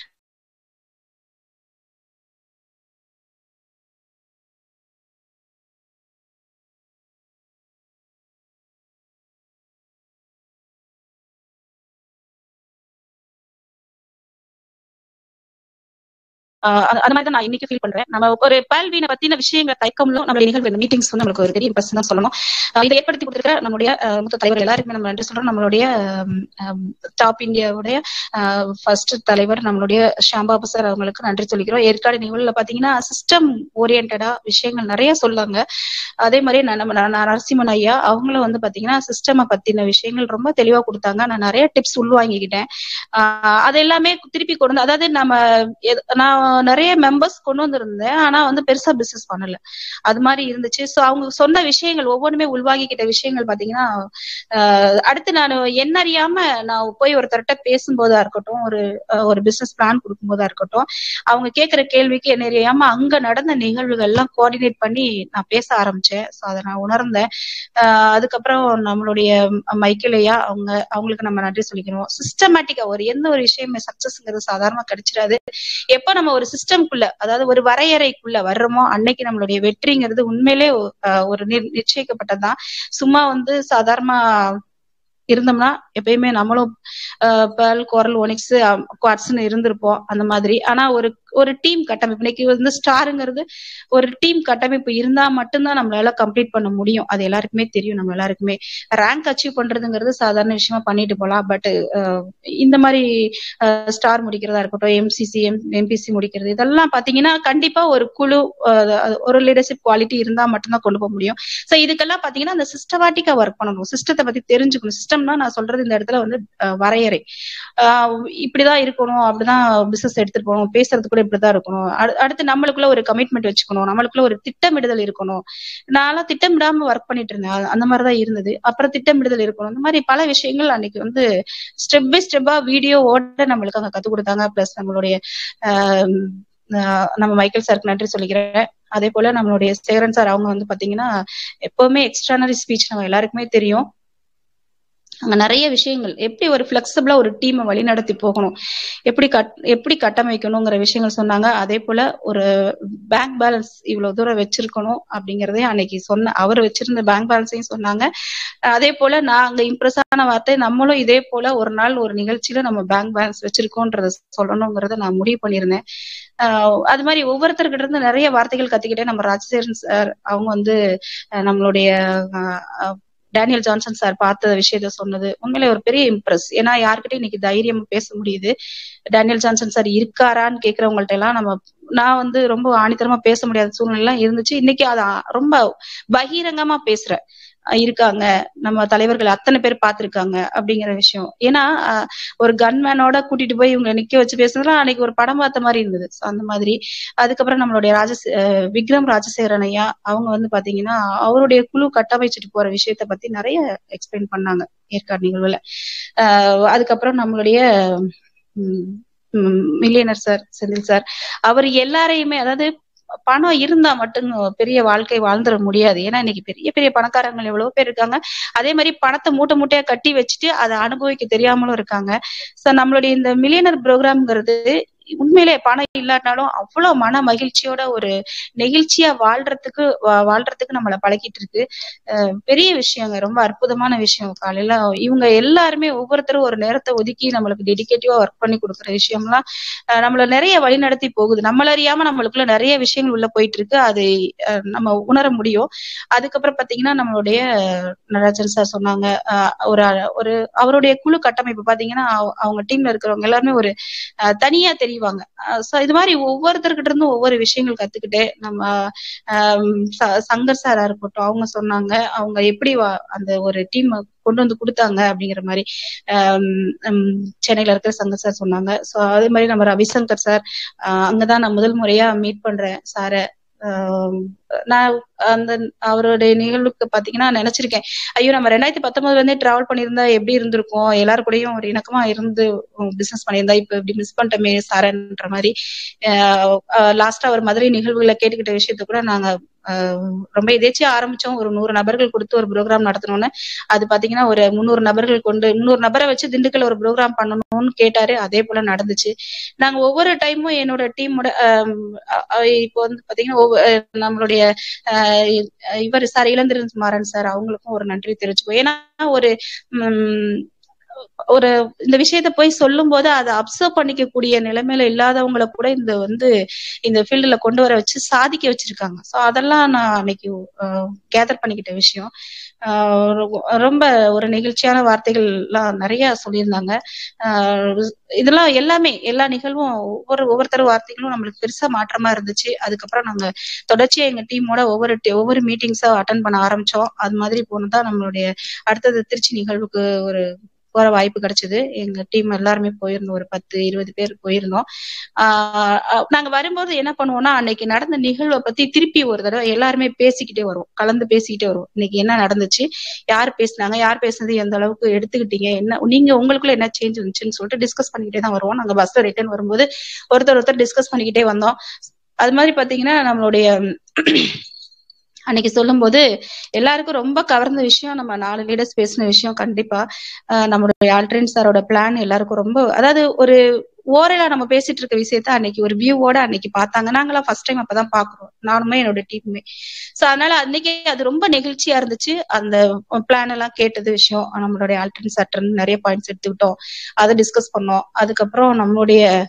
ஆஹ் அது அது மாதிரி தான் நான் இன்னைக்கு ஃபீல் பண்றேன் நம்ம ஒரு பால்வீனை பத்தின விஷயங்கள் தயக்கம்லும் நம்மளுடைய நிகழ்வு இந்த மீட்டிங்ஸ் வந்து நம்மளுக்கு ஒரு பெரிய பர்சன் தான் சொல்லணும் ஆஹ் இதை ஏற்படுத்தி கொடுத்திருக்கிற நம்மளுடைய ஆஹ் மூத்த தலைவர் எல்லாருக்குமே நம்ம நன்றி சொல்றோம் நம்மளுடைய டாப் இந்தியாவுடைய ஃபர்ஸ்ட் தலைவர் நம்மளுடைய ஷாம்பாபு சார் அவங்களுக்கு நன்றி சொல்லிக்கிறோம் ஏற்காடு நிகழ்வுல பாத்தீங்கன்னா சிஸ்டம் ஓரியன்டா விஷயங்கள் நிறைய சொல்லாங்க அதே மாதிரி நான் நம்ம நான் நரசிம்மன் ஐயா அவங்களும் வந்து பாத்தீங்கன்னா சிஸ்டம் பத்தின விஷயங்கள் ரொம்ப தெளிவா கொடுத்தாங்க நான் நிறைய டிப்ஸ் உள்வாங்கிக்கிட்டேன் ஆஹ் அது எல்லாமே திருப்பி கொண்டு வந்து அதாவது நம்ம எது- நான் நிறைய மெம்பர்ஸ் கொண்டு வந்திருந்தேன் ஆனா வந்து பெருசா பிசினஸ் பண்ணல அது மாதிரி இருந்துச்சு சோ அவங்க சொன்ன விஷயங்கள் ஒவ்வொன்றுமே உள்வாங்கிக்கிட்ட விஷயங்கள் பாத்தீங்கன்னா ஆஹ் அடுத்து நான் என்ன அறியாம நான் போய் ஒருத்தர்கிட்ட பேசும்போதா இருக்கட்டும் ஒரு ஆஹ் ஒரு பிசினஸ் பிளான் கொடுக்கும்போதா இருக்கட்டும் அவங்க கேட்கிற கேள்விக்கு என்ன அறியாம அங்க நடந்த நிகழ்வுகள் எல்லாம் கோஆர்டினேட் பண்ணி நான் பேச ஆரம்பிச்சேன் சோ அதை நான் உணர்ந்தேன் ஆஹ் அதுக்கப்புறம் நம்மளுடைய மைக்கேலையா அவங்க அவங்களுக்கு நம்ம நன்றி சொல்லிக்கிறோம் சிஸ்டமேட்டிக்கா ஒரு எந்த ஒரு விஷயமே சக்சஸ்ங்கிறது சாதாரணமா கிடைச்சிடாது எப்ப நம்ம ஒரு சிஸ்டம்குள்ள அதாவது ஒரு வரையறைக்குள்ள வர்றோமோ அன்னைக்கு நம்மளுடைய வெற்றிங்கிறது உண்மையிலே ஆஹ் ஒரு நிர்- நிச்சயிக்கப்பட்டதுதான் சும்மா வந்து சாதாரணமா இருந்தோம்னா எப்பயுமே நம்மளும் பேர்ல் கோரல் ஒனிக்ஸ் குவாட்ஸ்னு இருந்திருப்போம் அந்த மாதிரி ஆனா ஒரு ஒரு டீம் கட்டமைப்பு இன்னைக்கு வந்து ஸ்டாருங்கிறது ஒரு டீம் கட்டமைப்பு இருந்தா மட்டும்தான் நம்மளால கம்ப்ளீட் பண்ண முடியும் அது எல்லாருக்குமே தெரியும் நம்ம எல்லாருக்குமே ரேங்க் அச்சீவ் பண்றதுங்கிறது சாதாரண விஷயமா பண்ணிட்டு போலாம் பட் இந்த மாதிரி ஸ்டார் முடிக்கிறதா இருக்கட்டும் எம்சிசி எம் எம்பிசி முடிக்கிறது இதெல்லாம் பாத்தீங்கன்னா கண்டிப்பா ஒரு குழு அஹ், அது ஒரு லீடர்ஷிப் குவாலிட்டி இருந்தா மட்டும்தான் கொண்டு போக முடியும் சோ இதுக்கெல்லாம் பாத்தீங்கன்னா அந்த சிஸ்டமேட்டிக்கா ஒர்க் பண்ணணும் சிஸ்டத்தை பத்தி தெரிஞ்சுக்கணும் சிஸ்டம் சிஸ்டம்னா நான் சொல்றது இந்த இடத்துல வந்து அஹ், வரையறை ஆஹ் இப்படிதான் இருக்கணும் அப்படிதான் பிசினஸ் எடுத்துட்டு போகணும் பேசுறது கூட இப்படிதான் இருக்கணும் அடு- அடுத்து நம்மளுக்குள்ள ஒரு கமிட்மெண்ட் வச்சுக்கணும் நம்மளுக்குள்ள ஒரு திட்டமிடுதல் இருக்கணும் நான்லாம் திட்டமிடாம ஒர்க் பண்ணிட்டு இருந்தேன் அது- அந்த மாதிரிதான் இருந்தது அப்புறம் திட்டமிடுதல் இருக்கணும் இந்த மாதிரி பல விஷயங்கள் அன்னைக்கு வந்து ஸ்டெப் பை ஸ்டெப்பா வீடியோவோட நம்மளுக்கு அங்க கத்து கொடுத்தாங்க பிளஸ் நம்மளுடைய ஆஹ் ஆஹ் நம்ம மைக்கேல் சாருக்கு நன்றி சொல்லிக்கிறேன் அதே போல நம்மளுடைய சேரன் சார் அவங்க வந்து பாத்தீங்கன்னா எப்பவுமே எக்ஸ்ட்ரானரி ஸ்பீச் நம்ம எல்லாருக்குமே தெரியும் அங்க நிறைய விஷயங்கள் எப்படி ஒரு பிளெக்சிபிளா ஒரு டீமை வழிநடத்தி போகணும் எப்படி கட் எப்படி கட்டமைக்கணுங்கிற விஷயங்கள் சொன்னாங்க அதே போல ஒரு பேங்க் பேலன்ஸ் இவ்வளவு தூரம் வச்சிருக்கணும் அப்படிங்கறதையும் அன்னைக்கு சொன்ன அவர் வச்சிருந்த பேங்க் பேலன்ஸையும் சொன்னாங்க அதே போல நான் அங்க இம்ப்ரெஸ் ஆன வார்த்தை நம்மளும் இதே போல ஒரு நாள் ஒரு நிகழ்ச்சியில நம்ம பேங்க் பேலன்ஸ் வச்சிருக்கோன்றத சொல்லணுங்கிறத நான் முடிவு பண்ணியிருந்தேன் ஆஹ் அது மாதிரி ஒவ்வொருத்தர்கிட்ட இருந்து நிறைய வார்த்தைகள் கத்துக்கிட்டே நம்ம ராஜசேகரன் சார் அவங்க வந்து அஹ் நம்மளுடைய ஆஹ் அஹ் டேனியல் ஜான்சன் சார் பார்த்த விஷயத்த சொன்னது உண்மையிலே ஒரு பெரிய இம்ப்ரெஸ் ஏன்னா யார்கிட்டயும் இன்னைக்கு தைரியமா பேச முடியுது டேனியல் ஜான்சன் சார் இருக்காரான்னு கேக்குறவங்கள்ட்ட எல்லாம் நம்ம நான் வந்து ரொம்ப ஆணித்தரமா பேச முடியாத சூழ்நிலை எல்லாம் இருந்துச்சு இன்னைக்கு அதை ரொம்ப பகிரங்கமா பேசுறேன் அஹ் இருக்காங்க நம்ம தலைவர்கள் அத்தனை பேர் பார்த்திருக்காங்க அப்படிங்கிற விஷயம் ஏன்னா அஹ், ஒரு கன்மேனோட கூட்டிட்டு போய் இவங்க நிக்க வச்சு பேசுனதுலாம் அன்னைக்கு ஒரு படம் பார்த்த மாதிரி இருந்தது So, அந்த மாதிரி அதுக்கப்புறம் நம்மளுடைய ராஜ விக்ரம் ராஜசேகரன் ஐயா அவங்க வந்து பாத்தீங்கன்னா அவருடைய குழு கட்டமைச்சிட்டு போற விஷயத்த பத்தி நிறைய எக்ஸ்பிளைன் பண்ணாங்க ஏற்காடு நிகழ்வுல ஆஹ் அதுக்கப்புறம் நம்மளுடைய மில்லியனர் சார் செந்தில் சார் அவர் எல்லாரையுமே அதாவது பணம் இருந்தா மட்டும் பெரிய வாழ்க்கை வாழ்ந்துட முடியாது ஏன்னா இன்னைக்கு பெரிய பெரிய பணக்காரங்கள் எவ்வளவு பேர் இருக்காங்க அதே மாதிரி பணத்தை மூட்டை மூட்டையா கட்டி வச்சுட்டு அதை அனுபவிக்க தெரியாமலும் இருக்காங்க சோ நம்மளுடைய இந்த மில்லியனர் ப்ரோக்ராம்ங்கிறது உண்மையிலே பணம் இல்லாட்டாலும் அவ்வளவு மன மகிழ்ச்சியோட ஒரு நெகிழ்ச்சியா வாழ்றதுக்கு வா- வாழ்றதுக்கு நம்மளை பழக்கிட்டு இருக்கு அஹ் பெரிய விஷயங்க ரொம்ப அற்புதமான விஷயம் காலையில இவங்க எல்லாருமே ஒவ்வொருத்தரும் ஒரு நேரத்தை ஒதுக்கி நம்மளுக்கு டெடிகேட்டிவா ஒர்க் பண்ணி கொடுக்குற விஷயம்லாம் அஹ் நம்மள நிறைய வழி நடத்தி போகுது நம்மள அறியாம நம்மளுக்குள்ள நிறைய விஷயங்கள் உள்ள போயிட்டு இருக்கு அது அஹ் நம்ம உணர முடியும் அதுக்கப்புறம் பாத்தீங்கன்னா நம்மளுடைய நடராஜன் சார் சொன்னாங்க அஹ் ஒரு ஒரு அவருடைய குழு கட்டமைப்பு பாத்தீங்கன்னா அவ- அவங்க டீம்ல இருக்கிறவங்க எல்லாருமே ஒரு அஹ் தனியா தெரிவாங்க சோ இது மாதிரி ஒவ்வொருத்தர்கிட்ட இருந்தும் ஒவ்வொரு விஷயங்கள் கத்துக்கிட்டே நம்ம ஆம், ச- சங்கர் சாரா இருக்கட்டும் அவங்க சொன்னாங்க அவங்க எப்படி வா- அந்த ஒரு டீம் கொண்டு வந்து கொடுத்தாங்க அப்படிங்கிற மாதிரி ஆம், ஹம், சென்னையில இருக்கிற சங்கர் சார் சொன்னாங்க சோ அதே மாதிரி நம்ம ரவிசங்கர் சார் ஆஹ் அங்கதான் நான் முதல் முறையா மீட் பண்றேன் சாரை நான் அந்த அவருடைய நிகழ்வுக்கு பாத்தீங்கன்னா நினைச்சிருக்கேன் ஐயோ நம்ம ரெண்டாயிரத்தி பத்தொன்பதுல இருந்தே டிராவல் பண்ணியிருந்தா எப்படி இருந்திருக்கும் எல்லாரு கூடயும் ஒரு இணக்கமா இருந்து பிசினஸ் பண்ணியிருந்தா இப்ப இப்படி மிஸ் பண்ணிட்டோமே சாரன்ற மாதிரி லாஸ்டா ஒரு மதுரை நிகழ்வுகளை கேட்டுக்கிட்ட விஷயத்த கூட நாங்க ஆஹ் ரொம்ப எதேச்சியா ஆரம்பிச்சோம் ஒரு நூறு நபர்கள் கொடுத்து ஒரு ப்ரோக்ராம் நடத்தணும்னு அது பாத்தீங்கன்னா ஒரு முந்நூறு நபர்கள் கொண்டு முந்நூறு நபரை வச்சு திண்டுக்கல் ஒரு ப்ரோக்ராம் பண்ணணும்னு கேட்டாரு அதே போல நடந்துச்சு நாங்க ஒவ்வொரு டைமும் என்னோட டீமோட இப்போ வந்து பாத்தீங்கன்னா ஒவ்வொ- அஹ் நம்மளுடைய ஆஹ் இவர் சார் இளந்திரன் மாறன் சார் அவங்களுக்கும் ஒரு நன்றி தெரிவிச்சுக்கோ ஏன்னா ஒரு உம் ஒரு இந்த விஷயத்த போய் சொல்லும் போது அதை அப்சர்வ் பண்ணிக்க கூடிய நிலைமையில இல்லாதவங்களை கூட இந்த வந்து இந்த ஃபீல்டுல கொண்டு வர வச்சு சாதிக்க வச்சிருக்காங்க சோ அதெல்லாம் நான் அன்னைக்கு கேதர் பண்ணிக்கிட்ட விஷயம் ஆஹ் ரொ- ரொம்ப ஒரு நெகிழ்ச்சியான வார்த்தைகள் எல்லாம் நிறைய சொல்லியிருந்தாங்க ஆஹ் இதெல்லாம் எல்லாமே எல்லா நிகழ்வும் ஒவ்வொரு ஒவ்வொருத்தர் வார்த்தைகளும் நம்மளுக்கு பெருசா மாற்றமா இருந்துச்சு அதுக்கப்புறம் நாங்க தொடர்ச்சியா எங்க டீமோட ஒவ்வொரு ti- ஒவ்வொரு மீட்டிங்ஸா அட்டன் பண்ண ஆரம்பிச்சோம் அது மாதிரி போனதான் நம்மளுடைய அடுத்தது திருச்சி நிகழ்வுக்கு ஒரு போற வாய்ப்பு கிடைச்சது எங்க டீம் எல்லாருமே போயிருந்தோம் ஒரு பத்து இருபது பேர் போயிருந்தோம் ஆஹ் அஹ் நாங்க வரும்போது என்ன பண்ணுவோம்னா அன்னைக்கு நடந்த நிகழ்வை பத்தி திருப்பி ஒரு தடவை எல்லாருமே பேசிக்கிட்டே வருவோம் கலந்து பேசிக்கிட்டே வருவோம் இன்னைக்கு என்ன நடந்துச்சு யார் பேசுனாங்க யார் பேசுனது எந்த அளவுக்கு எடுத்துக்கிட்டீங்க என்ன நீங்க உங்களுக்குள்ள என்ன சேஞ்ச் வந்துச்சுன்னு சொல்லிட்டு டிஸ்கஸ் பண்ணிக்கிட்டே தான் வருவோம் நாங்க பஸ்ல ரிட்டர்ன் வரும்போது ஒருத்தர் ஒருத்தர் டிஸ்கஸ் பண்ணிக்கிட்டே வந்தோம் அது மாதிரி பாத்தீங்கன்னா நம்மளுடைய அன்னைக்கு சொல்லும்போது எல்லாருக்கும் ரொம்ப கவர்ந்த விஷயம் நம்ம நாலு லீடர்ஸ் பேசின விஷயம் கண்டிப்பா அஹ் நம்மளுடைய ஆல்ட்ரின் சாரோட பிளான் எல்லாருக்கும் ரொம்ப அதாவது ஒரு ஓரலா நம்ம பேசிட்டு இருக்க விஷயத்த அன்னைக்கு ஒரு வியூவோட அன்னைக்கு பார்த்தாங்க நாங்களாம் ஃபர்ஸ்ட் டைம் அப்பதான் பாக்குறோம் நானுமே என்னோட டீமுமே சோ அதனால அன்னைக்கே அது ரொம்ப நெகிழ்ச்சியா இருந்துச்சு அந்த பிளான் எல்லாம் கேட்டது விஷயம் நம்மளுடைய ஆல்ட்ரின் சார்ட்ட இருந்து நிறைய பாயிண்ட்ஸ் எடுத்துக்கிட்டோம் அதை டிஸ்கஸ் பண்ணோம் அதுக்கப்புறம் நம்மளுடைய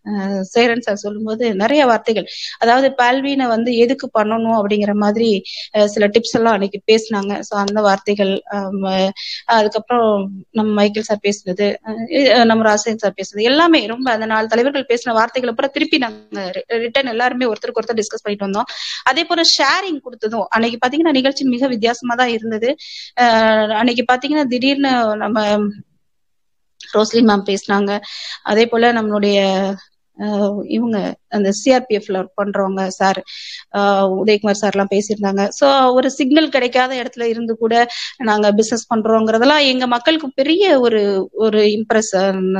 அஹ் சேரன் சார் சொல்லும்போது நிறைய வார்த்தைகள் அதாவது பால்வீனை வந்து எதுக்கு பண்ணணும் அப்படிங்கிற மாதிரி அஹ் சில டிப்ஸ் எல்லாம் அன்னைக்கு பேசினாங்க ஸோ அந்த வார்த்தைகள் ஆம், அஹ் அதுக்கப்புறம் நம்ம மைக்கேல் சார் பேசுனது அஹ் நம்ம ராசன் சார் பேசுனது எல்லாமே ரொம்ப அந்த நாலு தலைவர்கள் பேசின வார்த்தைகள் அப்புறம் திருப்பி நாங்க ரிட்டர்ன் எல்லாருமே ஒருத்தருக்கு ஒருத்தர் டிஸ்கஸ் பண்ணிட்டு வந்தோம் அதே போல ஷேரிங் கொடுத்ததும் அன்னைக்கு பாத்தீங்கன்னா நிகழ்ச்சி மிக வித்தியாசமா தான் இருந்தது அஹ் அன்னைக்கு பாத்தீங்கன்னா திடீர்னு நம்ம ரோஸ்லின் மேம் பேசினாங்க அதே போல நம்மளுடைய அஹ் இவங்க அந்த சிஆர்பிஎஃப்ல ஒர்க் பண்றவங்க சார் உதயகுமார் சார் எல்லாம் பேசியிருந்தாங்க ஸோ ஒரு சிக்னல் கிடைக்காத இடத்துல இருந்து கூட நாங்க பிசினஸ் பண்றோங்கிறதெல்லாம் எங்க மக்களுக்கு பெரிய ஒரு ஒரு இம்ப்ரெஸ்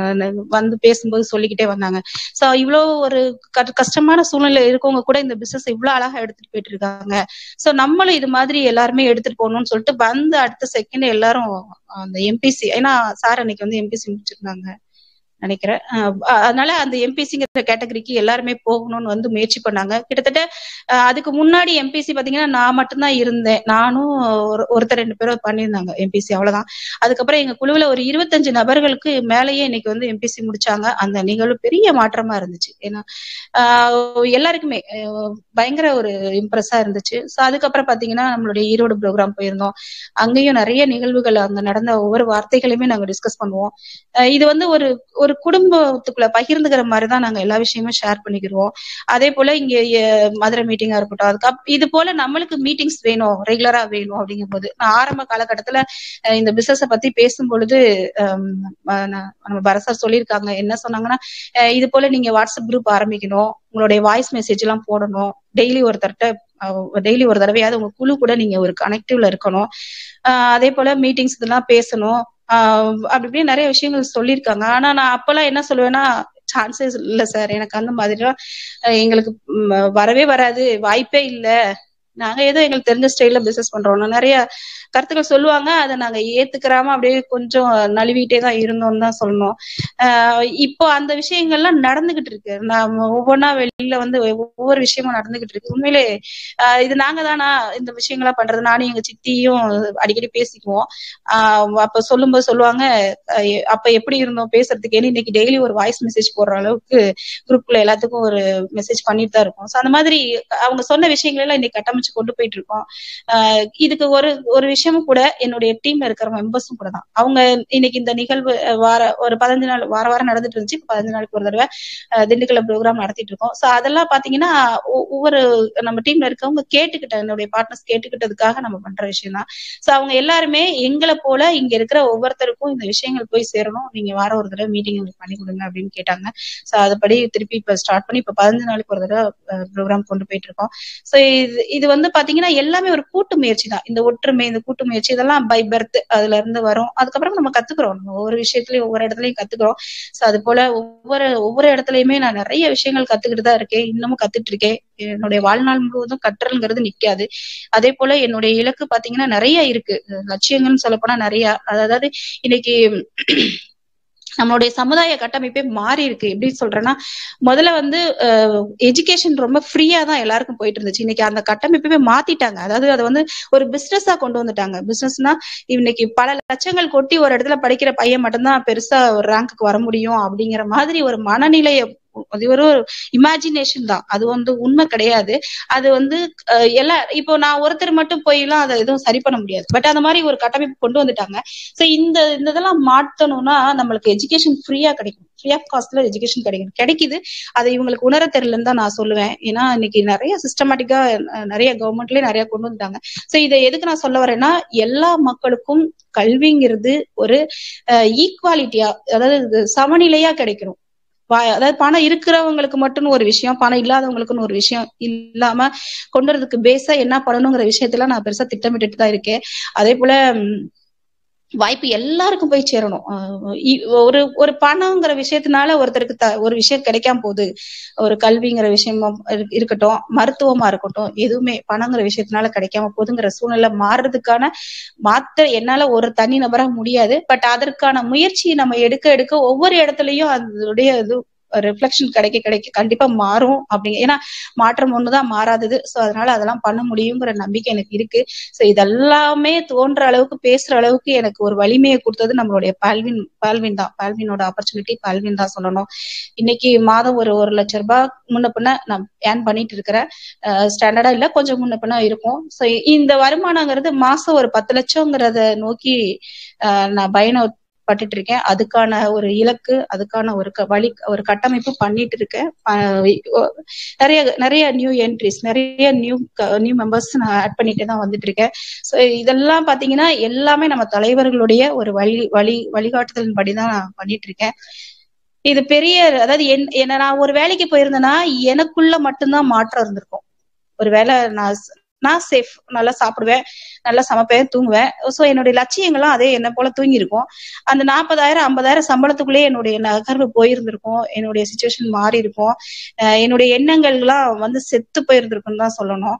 வந்து பேசும்போது சொல்லிக்கிட்டே வந்தாங்க ஸோ இவ்வளோ ஒரு க- கஷ்டமான சூழ்நிலை இருக்கவங்க கூட இந்த பிசினஸ் இவ்வளவு அழகா எடுத்துட்டு போயிட்டு இருக்காங்க ஸோ நம்மளும் இது மாதிரி எல்லாருமே எடுத்துட்டு போகணும்னு சொல்லிட்டு வந்து அடுத்த செகண்ட் எல்லாரும் அந்த எம்பிசி ஏன்னா சார் அன்னைக்கு வந்து எம்பிசி முடிச்சிருந்தாங்க நினைக்கிறேன் அஹ் அஹ் அதனால அந்த எம்பிசிங்கிற கேட்டகரிக்கு எல்லாருமே போகணும்னு வந்து முயற்சி பண்ணாங்க கிட்டத்தட்ட அஹ் அதுக்கு முன்னாடி எம்பிசி பாத்தீங்கன்னா நான் மட்டும்தான் இருந்தேன் நானும் ஒரு ஒருத்தர் ரெண்டு பேரும் பண்ணியிருந்தாங்க எம்பிசி அவ்வளவுதான் அதுக்கப்புறம் எங்க குழுவுல ஒரு இருபத்தஞ்சு நபர்களுக்கு மேலேயே இன்னைக்கு வந்து எம்பிசி முடிச்சாங்க அந்த நிகழ்வு பெரிய மாற்றமா இருந்துச்சு ஏன்னா ஆஹ் எல்லாருக்குமே அஹ் பயங்கர ஒரு இம்ப்ரெஸ்ஸா இருந்துச்சு ஸோ அதுக்கப்புறம் பாத்தீங்கன்னா நம்மளுடைய ஈரோடு ப்ரோக்ராம் போயிருந்தோம் அங்கேயும் நிறைய நிகழ்வுகள் அங்க நடந்த ஒவ்வொரு வார்த்தைகளையுமே நாங்க டிஸ்கஸ் பண்ணுவோம் அஹ் இது வந்து ஒரு ஒரு குடும்பத்துக்குள்ள பகிர்ந்துக்கிற மாதிரி தான் நாங்க எல்லா விஷயமும் ஷேர் பண்ணிக்கிடுவோம் அதே போல இங்க எ- மதுரை மீட்டிங்கா இருக்கட்டும் அதுக்கு இது போல நம்மளுக்கு மீட்டிங்ஸ் வேணும் ரெகுலரா வேணும் அப்படிங்கும் போது நான் ஆரம்ப காலகட்டத்துல அஹ் இந்த பிசினஸ பத்தி பேசும் பொழுது ஹம், அஹ் நான் நம்ம பரசார் சொல்லியிருக்காங்க என்ன சொன்னாங்கன்னா அஹ் இது போல நீங்க வாட்ஸ்அப் குரூப் ஆரம்பிக்கணும் உங்களுடைய வாய்ஸ் மெசேஜ் எல்லாம் போடணும் டெய்லி ஒருத்தர்கிட்ட டெய்லி ஒரு தடவையாவது உங்க குழு கூட நீங்க ஒரு கனெக்டிவ்ல இருக்கணும் ஆஹ் அதே போல மீட்டிங்ஸ் இதெல்லாம் பேசணும் ஆஹ் அப்படி இப்படி நிறைய விஷயங்கள் சொல்லியிருக்காங்க ஆனா நான் அப்பெல்லாம் என்ன சொல்லுவேன்னா சான்சஸ் இல்ல சார் எனக்கு அந்த மாதிரிலாம் அஹ் எங்களுக்கு ம், வரவே வராது வாய்ப்பே இல்ல நாங்க ஏதோ எங்களுக்கு தெரிஞ்ச ஸ்டைல்ல பிசினஸ் பண்றோம் நிறைய கருத்துக்கள் சொல்லுவாங்க அதை நாங்க ஏத்துக்கிறாம அப்படியே கொஞ்சம் நழுவிட்டே தான் இருந்தோம்னு தான் சொல்லணும் ஆஹ் இப்போ அந்த விஷயங்கள்லாம் நடந்துகிட்டு இருக்கு நாம ஒவ்வொன்றா வெளியில வந்து ஒவ்வொரு விஷயமும் நடந்துகிட்டு இருக்கு உண்மையிலே ஆஹ் இது நாங்க தானா இந்த விஷயங்களா பண்றது நானும் எங்க சித்தியும் அடிக்கடி பேசிக்குவோம் ஆஹ் அப்ப சொல்லும்போது சொல்லுவாங்க அஹ் எ- அப்ப எப்படி இருந்தோம் பேசுறதுக்கு ஏன்னா இன்னைக்கு டெய்லி ஒரு வாய்ஸ் மெசேஜ் போடுற அளவுக்கு குரூப்ல எல்லாத்துக்கும் ஒரு மெசேஜ் பண்ணிட்டு தான் இருக்கோம் ஸோ அந்த மாதிரி அவங்க சொன்ன விஷயங்கள் எல்லாம் இன்னைக்கு கட்டமைச்சு கொண்டு போயிட்டு இருக்கோம் ஆஹ் இதுக்கு ஒரு ஒரு விஷயமும் கூட என்னுடைய டீம்ல இருக்கிற மெம்பர்ஸும் கூட தான் அவங்க இன்னைக்கு இந்த நிகழ்வு அஹ், வார ஒரு பதினஞ்சு நாள் வார வாரம் நடந்துட்டு இருந்துச்சு இப்ப பதினஞ்சு நாளுக்கு ஒரு தடவை அஹ், திண்டுக்கல்ல ப்ரோக்ராம் நடத்திட்டு இருக்கோம் ஸோ அதெல்லாம் பாத்தீங்கன்னா ஒ- ஒவ்வொரு நம்ம டீம்ல இருக்கவங்க கேட்டுக்கிட்ட என்னுடைய பார்ட்னர்ஸ் கேட்டுக்கிட்டதுக்காக நம்ம பண்ற விஷயம் தான் ஸோ அவங்க எல்லாருமே எங்களை போல இங்க இருக்கிற ஒவ்வொருத்தருக்கும் இந்த விஷயங்கள் போய் சேரணும் நீங்க வார ஒரு தடவை மீட்டிங் எங்களுக்கு பண்ணி கொடுங்க அப்படின்னு கேட்டாங்க ஸோ அதுபடி திருப்பி இப்ப ஸ்டார்ட் பண்ணி இப்ப பதினஞ்சு நாளுக்கு ஒரு தடவை ப்ரோக்ராம் கொண்டு போயிட்டு இருக்கோம் ஸோ இது இது வந்து பாத்தீங்கன்னா எல்லாமே ஒரு கூட்டு முயற்சி தான் இந்த ஒற்றுமை இந்த கூட்டு முயற்சி இதெல்லாம் பை பர்த் அதுல இருந்து வரும் அதுக்கப்புறம் நம்ம கத்துக்கிறோம் நம்ம ஒவ்வொரு விஷயத்துலயும் ஒவ்வொரு இடத்துலயும் கத்துக்கிறோம் ஸோ அது போல ஒவ்வொரு ஒவ்வொரு இடத்துலயுமே நான் நிறைய விஷயங்கள் கத்துக்கிட்டு தான் இருக்கேன் இன்னமும் கத்துட்டு இருக்கேன் என்னுடைய வாழ்நாள் முழுவதும் கற்றல்ங்கிறது நிக்காது அதே போல என்னுடைய இலக்கு பாத்தீங்கன்னா நிறைய இருக்கு லட்சியங்கள்னு சொல்ல போனா நிறைய அதாவது இன்னைக்கு நம்மளுடைய சமுதாய கட்டமைப்பே மாறி இருக்கு எப்படி சொல்றேன்னா முதல்ல வந்து எஜுகேஷன் ரொம்ப ஃப்ரீயா தான் எல்லாருக்கும் போயிட்டு இருந்துச்சு இன்னைக்கு அந்த கட்டமைப்பே மாத்திட்டாங்க அதாவது அதை வந்து ஒரு பிசினஸா கொண்டு வந்துட்டாங்க பிசினஸ்னா இன்னைக்கு பல லட்சங்கள் கொட்டி ஒரு இடத்துல படிக்கிற பையன் மட்டும்தான் பெருசா ஒரு ரேங்க்குக்கு வர முடியும் அப்படிங்கிற மாதிரி ஒரு மனநிலைய அது ஒரு இமேஜினேஷன் தான் அது வந்து உண்மை கிடையாது அது வந்து அஹ், எல்லா இப்போ நான் ஒருத்தர் மட்டும் போயெல்லாம் அதை எதுவும் சரி பண்ண முடியாது பட் அந்த மாதிரி ஒரு கட்டமைப்பு கொண்டு வந்துட்டாங்க சோ இந்த இந்த இதெல்லாம் மாத்தணும்னா நம்மளுக்கு எஜுகேஷன் ஃப்ரீயா கிடைக்கும் ஃப்ரீ ஆஃப் காஸ்ட்ல எஜுகேஷன் கிடைக்கும் கிடைக்குது அதை இவங்களுக்கு உணர தெரியலன்னு தான் நான் சொல்லுவேன் ஏன்னா இன்னைக்கு நிறைய சிஸ்டமேட்டிக்கா நிறைய கவர்மெண்ட்லயே நிறைய கொண்டு வந்துட்டாங்க சோ இதை எதுக்கு நான் சொல்ல வரேன்னா எல்லா மக்களுக்கும் கல்விங்கிறது ஒரு ஈக்குவாலிட்டியா அதாவது இது சமநிலையா கிடைக்கணும் வா- அதாவது பணம் இருக்கிறவங்களுக்கு மட்டும் ஒரு விஷயம் பணம் இல்லாதவங்களுக்குன்னு ஒரு விஷயம் இல்லாம கொண்டு வரதுக்கு பேஸா என்ன பண்ணணுங்கிற விஷயத்துல நான் பெருசா திட்டமிட்டுட்டு தான் இருக்கேன் அதே போல ம், வாய்ப்பு எல்லாருக்கும் போய் சேரணும் அஹ் இ- ஒரு ஒரு பணங்கிற விஷயத்தினால ஒருத்தருக்கு த ஒரு விஷயம் கிடைக்காம போகுது ஒரு கல்விங்கிற விஷயமா இரு- இருக்கட்டும் மருத்துவமா இருக்கட்டும் எதுவுமே பணங்கிற விஷயத்தினால கிடைக்காம போகுதுங்கிற சூழ்நிலை மாறுறதுக்கான மாத்த என்னால ஒரு தனி நபரா முடியாது பட் அதற்கான முயற்சியை நம்ம எடுக்க எடுக்க ஒவ்வொரு இடத்துலயும் அதனுடைய இது ரிஃப்ளெக்ஷன் கிடைக்க கிடைக்க கண்டிப்பா மாறும் அப்படி ஏன்னா மாற்றம் ஒண்ணுதான் மாறாதது சோ அதனால அதெல்லாம் பண்ண முடியுங்கிற நம்பிக்கை எனக்கு இருக்கு சோ இதெல்லாமே தோன்ற அளவுக்கு பேசுற அளவுக்கு எனக்கு ஒரு வலிமையை கொடுத்தது நம்மளுடைய பால்வின் பால்வின் தான் பால்வினோட ஆப்பர்ச்சுனிட்டி பால்வின் தான் சொல்லணும் இன்னைக்கு மாதம் ஒரு ஒரு லட்சம் ரூபாய் முன்ன பின்ன நான் ஏர்ன் பண்ணிட்டு இருக்கிறேன் ஸ்டாண்டர்டா இல்ல கொஞ்சம் முன்ன பின்ன இருக்கும் சோ இந்த வருமானங்கிறது மாசம் ஒரு பத்து லட்சம்ங்கிறத நோக்கி அஹ், நான் பயணம் பட்டுட்டு இருக்கேன் அதுக்கான ஒரு இலக்கு அதுக்கான ஒரு க- வழி ஒரு கட்டமைப்பு பண்ணிட்டு இருக்கேன் ப- நிறைய நிறைய நியூ என்ட்ரிஸ் நிறைய நியூ நியூ மெம்பர்ஸ் நான் ஆட் பண்ணிட்டே தான் வந்துட்டு இருக்கேன் ஸோ இதெல்லாம் பாத்தீங்கன்னா எல்லாமே நம்ம தலைவர்களுடைய ஒரு வழி வழி வழிகாட்டுதலின் படி தான் நான் பண்ணிட்டு இருக்கேன் இது பெரிய அதாவது என் என்ன நான் ஒரு வேலைக்கு போயிருந்தேன்னா எனக்குள்ள மட்டும்தான் மாற்றம் இருந்திருக்கும் ஒரு வேலை நான் ஸ்- நான் சேஃப் நல்லா சாப்பிடுவேன் நல்லா சமைப்பேன் தூங்குவேன் ஸோ என்னுடைய லட்சியங்களும் அதே என்ன போல தூங்கி இருக்கும் அந்த நாற்பதாயிரம் ஐம்பதாயிரம் சம்பளத்துக்குள்ளே என்னுடைய நகர்வு போயிருந்திருக்கும் என்னுடைய சுச்சுவேஷன் மாறி இருக்கும் அஹ் என்னுடைய எண்ணங்கள்லாம் வந்து செத்து போயிருந்திருக்குன்னு தான் சொல்லணும்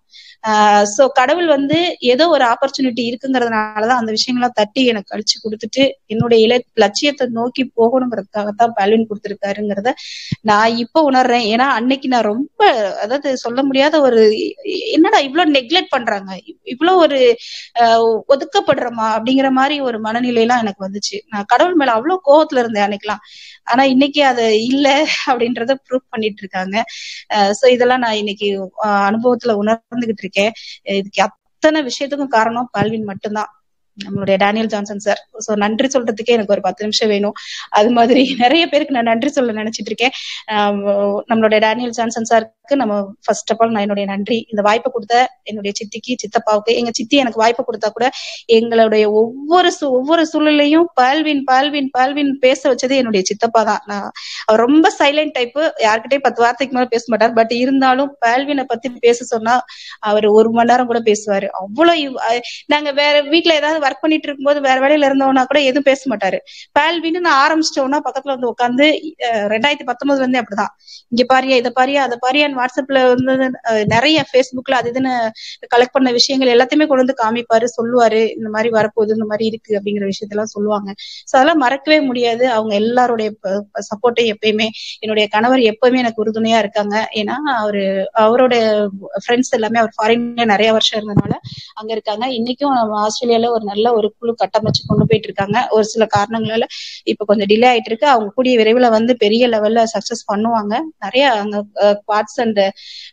ஸோ கடவுள் வந்து ஏதோ ஒரு ஆப்பர்ச்சுனிட்டி இருக்குங்கிறதுனாலதான் அந்த விஷயங்கள்லாம் தட்டி எனக்கு அழிச்சு கொடுத்துட்டு என்னுடைய இல லட்சியத்தை நோக்கி போகணுங்கிறதுக்காகத்தான் பலன் கொடுத்துருக்காருங்கிறத நான் இப்ப உணர்றேன் ஏன்னா அன்னைக்கு நான் ரொம்ப அதாவது சொல்ல முடியாத ஒரு என்னடா இவ்வளவு நெக்லெக்ட் பண்றாங்க இவ்வளவு ஒரு அஹ், ஒதுக்கப்படுறோமா அப்படிங்கிற மாதிரி ஒரு மனநிலையெல்லாம் எனக்கு வந்துச்சு நான் கடவுள் மேல அவ்வளவு கோவத்துல இருந்தேன் அன்னைக்கெல்லாம் ஆனா இன்னைக்கு அது இல்ல அப்படின்றத ப்ரூவ் பண்ணிட்டு இருக்காங்க சோ இதெல்லாம் நான் இன்னைக்கு அஹ், அனுபவத்துல உணர்ந்துகிட்டு இருக்கேன் இதுக்கு அத்தனை விஷயத்துக்கும் காரணம் பால்வின் மட்டும்தான் நம்மளுடைய டேனியல் ஜான்சன் சார் சோ நன்றி சொல்றதுக்கே எனக்கு ஒரு பத்து நிமிஷம் வேணும் அது மாதிரி நிறைய பேருக்கு நான் நன்றி சொல்ல நினைச்சிட்டு இருக்கேன் ஆஹ் நம்மளுடைய டேனியல் ஜான்சன் சாருக்கு நம்ம ஃபர்ஸ்ட் ஆஃப் ஆல் நான் என்னுடைய நன்றி இந்த வாய்ப்பை கொடுத்த என்னுடைய சித்திக்கு சித்தப்பாவுக்கு எங்க சித்தி எனக்கு வாய்ப்பு கொடுத்தா கூட எங்களுடைய ஒவ்வொரு சூ- ஒவ்வொரு சூழ்நிலையும் பால்வின் பால்வின் பால்வின் பேச வச்சது என்னுடைய சித்தப்பா தான் நான் அவர் ரொம்ப சைலண்ட் டைப் யார்கிட்டயும் பத்து வார்த்தைக்கு மேல பேச மாட்டார் பட் இருந்தாலும் பால்வினை பத்தி பேச சொன்னா அவர் ஒரு மணி நேரம் கூட பேசுவாரு அவ்வளவு இவ்- அஹ் நாங்க வேற வீட்ல ஏதாவது ஒர்க் பண்ணிட்டு இருக்கும்போது வேற வேலையில இருந்தோம்னா கூட எதுவும் பேச மாட்டாரு பால்வின்னு நான் ஆரம்பிச்சிட்டோம்னா பக்கத்துல வந்து உட்காந்து ரெண்டாயிரத்தி பத்தொன்பதுல இருந்தே அப்படிதான் இங்க பாரியா இதை பாரியா அதை பாரியான்னு வாட்ஸ்அப்ல வந்து அஹ், நிறைய ஃபேஸ்புக்ல அது இதுன்னு கலெக்ட் பண்ண விஷயங்கள் எல்லாத்தையுமே கொண்டு வந்து காமிப்பாரு சொல்லுவாரு இந்த மாதிரி வரப்போகுது இந்த மாதிரி இருக்கு அப்படிங்கிற விஷயத்தெல்லாம் சொல்லுவாங்க சோ அதெல்லாம் மறக்கவே முடியாது அவங்க எல்லாருடைய சப்போர்ட்டையும் எப்பயுமே என்னுடைய கணவர் எப்பவுமே எனக்கு உறுதுணையா இருக்காங்க ஏன்னா அவரு அவரோட ஃப்ரெண்ட்ஸ் எல்லாமே அவர் ஃபாரின்ல நிறைய வருஷம் இருந்தனால அங்க இருக்காங்க இன்னைக்கும் நம்ம ஆஸ்திரேலியால ஒரு நல்ல ஒரு குழு கட்டமைச்சு கொண்டு போயிட்டு இருக்காங்க ஒரு சில காரணங்களால இப்ப கொஞ்சம் டிலே ஆயிட்டு இருக்கு அவங்க கூடிய விரைவில் வந்து பெரிய லெவல்ல சக்சஸ் பண்ணுவாங்க நிறைய அங்க quads and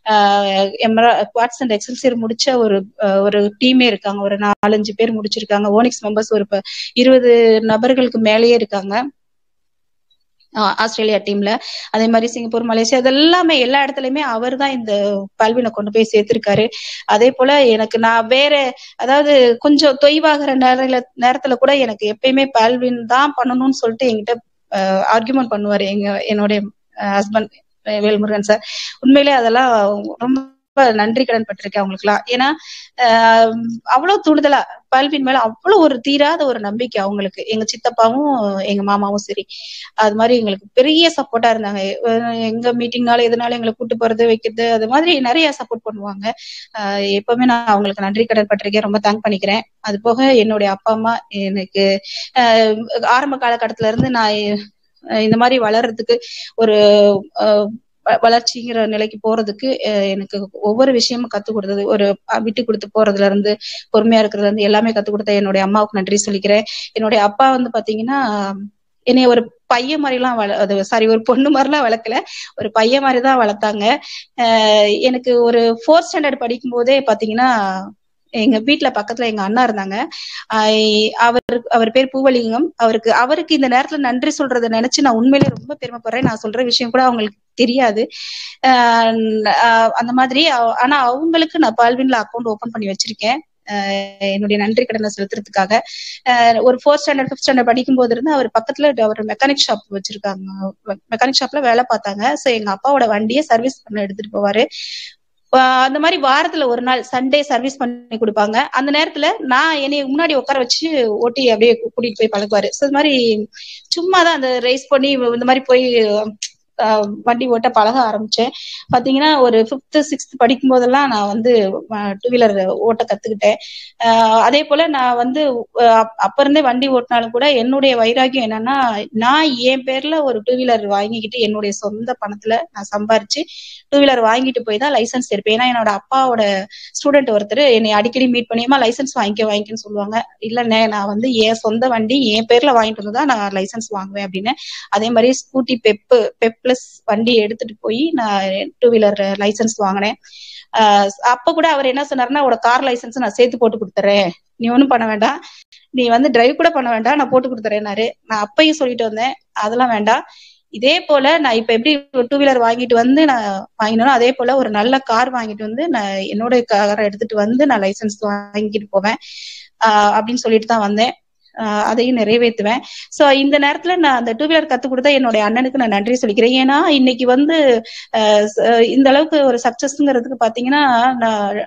quads and excelsior முடிச்ச ஒரு அஹ், ஒரு டீமே இருக்காங்க ஒரு நாலஞ்சு பேர் முடிச்சிருக்காங்க ஓனிக்ஸ் மெம்பர்ஸ் ஒரு ப- இருபது நபர்களுக்கு மேலேயே இருக்காங்க ஆஹ் ஆஸ்திரேலியா டீம்ல அதே மாதிரி சிங்கப்பூர் மலேசியா இதெல்லாமே எல்லா இடத்துலயுமே அவர் தான் இந்த பல்வினை கொண்டு போய் சேர்த்திருக்காரு அதே போல எனக்கு நான் வேற அதாவது கொஞ்சம் தொய்வாகிற நேரில நேரத்துல கூட எனக்கு எப்பயுமே பால்வின் தான் பண்ணணும்னு சொல்லிட்டு என்கிட்ட ஆர்குமெண்ட் பண்ணுவாரு எங்க என்னுடைய ஹஸ்பண்ட் வேல்முருகன் சார் உண்மையிலே அதெல்லாம் ரொம்ப நன்றி கடன் பட்டிருக்கேன் அவங்களுக்குலாம் ஏன்னா ஆஹ் அவ்வளவு தூண்டுதலா பல்வின் மேல அவ்வளவு ஒரு தீராத ஒரு நம்பிக்கை அவங்களுக்கு எங்க சித்தப்பாவும் எங்க மாமாவும் சரி அது மாதிரி எங்களுக்கு பெரிய சப்போர்ட்டா இருந்தாங்க அஹ் எங்க மீட்டிங்னால எதனால எங்களை கூட்டு போறது வைக்கிறது அது மாதிரி நிறைய சப்போர்ட் பண்ணுவாங்க ஆஹ் எப்பவுமே நான் அவங்களுக்கு நன்றி கடன் பட்டிருக்கேன் ரொம்ப தேங்க் பண்ணிக்கிறேன் அது போக என்னுடைய அப்பா அம்மா எனக்கு ஆஹ் ஆரம்ப காலகட்டத்துல இருந்து நான் அஹ் இந்த மாதிரி வளர்றதுக்கு ஒரு ஆஹ் வ- வளர்ச்சிங்கிற நிலைக்கு போறதுக்கு அஹ் எனக்கு ஒவ்வொரு விஷயமும் கத்து கொடுத்தது ஒரு அஹ் விட்டு கொடுத்து போறதுல இருந்து பொறுமையா இருக்கிறதுல இருந்து எல்லாமே கத்து கொடுத்த என்னுடைய அம்மாவுக்கு நன்றி சொல்லிக்கிறேன் என்னுடைய அப்பா வந்து பாத்தீங்கன்னா என்னைய ஒரு பையன் மாதிரிலாம் வள அது சாரி ஒரு பொண்ணு மாதிரிலாம் வளர்க்கல ஒரு பையன் மாதிரி தான் வளர்த்தாங்க அஹ் எனக்கு ஒரு ஃபோர்த் ஸ்டாண்டர்ட் படிக்கும் போதே பாத்தீங்கன்னா எங்க வீட்ல பக்கத்துல எங்க அண்ணா இருந்தாங்க ஆஹ் அவர் அவர் பேர் பூவலிங்கம் அவருக்கு அவருக்கு இந்த நேரத்துல நன்றி சொல்றதை நினைச்சு நான் உண்மையிலேயே ரொம்ப பெருமைப்படுறேன் நான் சொல்ற விஷயம் கூட அவங்களுக்கு தெரியாது ஆஹ் ஆஹ் அந்த மாதிரி அவ- ஆனா அவங்களுக்கு நான் பால்வின்ல அக்கௌண்ட் ஓபன் பண்ணி வச்சிருக்கேன் ஆஹ் என்னுடைய நன்றி கடனை செலுத்துறதுக்காக ஆஹ் ஒரு ஃபோர்த் ஸ்டாண்டர்ட் ஃபிஃப்த் ஸ்டாண்டர்ட் படிக்கும் போது இருந்து அவர் பக்கத்துல அவர் மெக்கானிக் ஷாப் வச்சிருக்காங்க மெக்கானிக் ஷாப்ல வேலை பார்த்தாங்க சோ எங்க அப்பாவோட வண்டியை சர்வீஸ் பண்ண எடுத்துட்டு போவாரு ஆஹ் அந்த மாதிரி வாரத்துல ஒரு நாள் சண்டே சர்வீஸ் பண்ணி கொடுப்பாங்க அந்த நேரத்துல நான் என்னைய முன்னாடி உட்கார வச்சு ஓட்டி அப்படியே கூட்டிட்டு போய் பழகுவாரு சோ இது மாதிரி சும்மா தான் அந்த ரேஸ் பண்ணி இந்த மாதிரி போய் வண்டி ஓட்ட பழக ஆரம்பிச்சேன் பாத்தீங்கன்னா ஒரு ஃபிஃப்த் சிக்ஸ்த் படிக்கும் போதெல்லாம் நான் வந்து டூ வீலர் ஓட்ட கத்துக்கிட்டேன் ஆஹ் அதே போல நான் வந்து அஹ் அப்ப இருந்தே வண்டி ஓட்டினாலும் கூட என்னுடைய வைராகியம் என்னன்னா நான் என் பேர்ல ஒரு டூ வீலர் வாங்கிக்கிட்டு என்னுடைய சொந்த பணத்துல நான் சம்பாரிச்சு டூ வீலர் வாங்கிட்டு போய் தான் லைசன்ஸ் எடுப்பேன் ஏன்னா என்னோட அப்பாவோட ஸ்டூடெண்ட் ஒருத்தர் என்னை அடிக்கடி மீட் பண்ணியுமா லைசன்ஸ் வாங்கிக்க வாங்கிக்கன்னு சொல்லுவாங்க இல்லண்ணே நான் வந்து என் சொந்த வண்டி என் பேர்ல வாங்கிட்டு வந்து தான் நான் லைசன்ஸ் வாங்குவேன் அப்படின்னு அதே மாதிரி ஸ்கூட்டி பெப்பு பெப் பிளஸ் வண்டி எடுத்துட்டு போய் நான் டூ வீலர் லைசன்ஸ் வாங்கினேன் ஆஹ் அப்ப கூட அவர் என்ன சொன்னாருன்னா உட கார் லைசன்ஸ் நான் சேர்த்து போட்டு கொடுத்துறேன் நீ ஒண்ணும் பண்ண வேண்டாம் நீ வந்து டிரைவ் கூட பண்ண வேண்டாம் நான் போட்டு கொடுத்துறேன்னாரு நான் அப்பயும் சொல்லிட்டு வந்தேன் அதெல்லாம் வேண்டாம் இதே போல நான் இப்ப எப்படி டூ வீலர் வாங்கிட்டு வந்து நான் வாங்கினோ அதே போல ஒரு நல்ல கார் வாங்கிட்டு வந்து நான் என்னோட காரை எடுத்துட்டு வந்து நான் லைசன்ஸ் வாங்கிட்டு போவேன் ஆஹ் அப்படின்னு சொல்லிட்டு தான் வந்தேன் ஆஹ் அதையும் நிறைவேற்றுவேன் சோ இந்த நேரத்துல நான் அந்த டூ வீலர் கத்து கொடுத்த என்னுடைய அண்ணனுக்கு நான் நன்றி சொல்லிக்கிறேன் ஏன்னா இன்னைக்கு வந்து இந்த அளவுக்கு ஒரு சக்சஸ்ங்கிறதுக்கு பாத்தீங்கன்னா நான்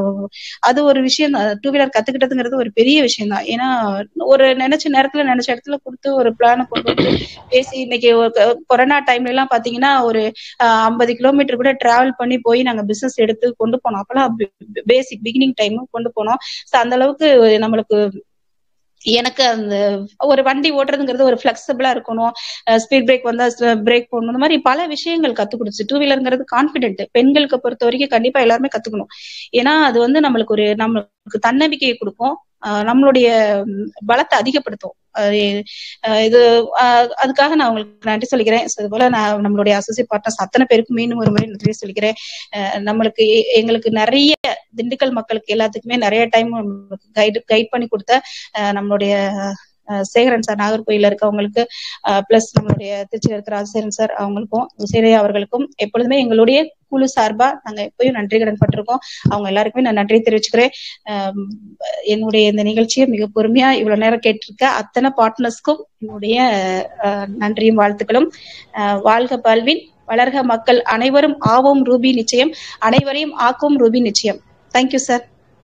அது ஒரு விஷயம் தான் டூ வீலர் கத்துக்கிட்டதுங்கிறது ஒரு பெரிய விஷயம் தான் ஏன்னா ஒரு நினைச்ச நேரத்துல நினைச்ச இடத்துல கொடுத்து ஒரு பிளான கொண்டு வந்து பேசி இன்னைக்கு கொரோனா டைம்ல எல்லாம் பாத்தீங்கன்னா ஒரு ஐம்பது கிலோமீட்டர் கூட டிராவல் பண்ணி போய் நாங்க பிசினஸ் எடுத்து கொண்டு போனோம் அப்பெல்லாம் பேசிக் பிகினிங் டைம் கொண்டு போனோம் சோ அந்த அளவுக்கு நம்மளுக்கு எனக்கு அந்த ஒரு வண்டி ஓட்டுறதுங்கிறது ஒரு பிளெக்சிபிளா இருக்கணும் ஸ்பீட் பிரேக் வந்தா பிரேக் போடணும் இந்த மாதிரி பல விஷயங்கள் கத்து கொடுத்து டூ வீலருங்கிறது கான்பிடென்ட் பெண்களுக்கு பொறுத்த வரைக்கும் கண்டிப்பா எல்லாருமே கத்துக்கணும் ஏன்னா அது வந்து நம்மளுக்கு ஒரு நம்மளுக்கு தன்னம்பிக்கையை கொடுக்கும் நம்மளுடைய பலத்தை அதிகப்படுத்தும் இது அதுக்காக நான் உங்களுக்கு நன்றி சொல்லிக்கிறேன் அது போல நான் நம்மளுடைய அசோசியேட் பார்ட்னர்ஸ் அத்தனை பேருக்கு மீண்டும் ஒரு முறை நன்றி சொல்லிக்கிறேன் நம்மளுக்கு எங்களுக்கு நிறைய திண்டுக்கல் மக்களுக்கு எல்லாத்துக்குமே நிறைய டைம் கைடு கைட் பண்ணி கொடுத்த நம்மளுடைய சேகரன் சார் நாகர்கோயில இருக்கவங்களுக்கு பிளஸ் நம்மளுடைய திருச்சியில் இருக்கிற ராஜசேகரன் சார் அவங்களுக்கும் விசேரையா அவர்களுக்கும் எப்பொழுதுமே எங்களுடைய குழு சார்பா நாங்க எப்பயும் நன்றி கடன் பட்டிருக்கோம் அவங்க எல்லாருக்குமே நான் நன்றி தெரிவிச்சுக்கிறேன் என்னுடைய இந்த நிகழ்ச்சியை மிக பொறுமையா இவ்வளவு நேரம் கேட்டிருக்க அத்தனை பார்ட்னர்ஸ்க்கும் என்னுடைய நன்றியும் வாழ்த்துக்களும் வாழ்க பல்வின் வளர்க மக்கள் அனைவரும் ஆவோம் ரூபி நிச்சயம் அனைவரையும் ஆக்கும் ரூபி நிச்சயம் தேங்க்யூ சார்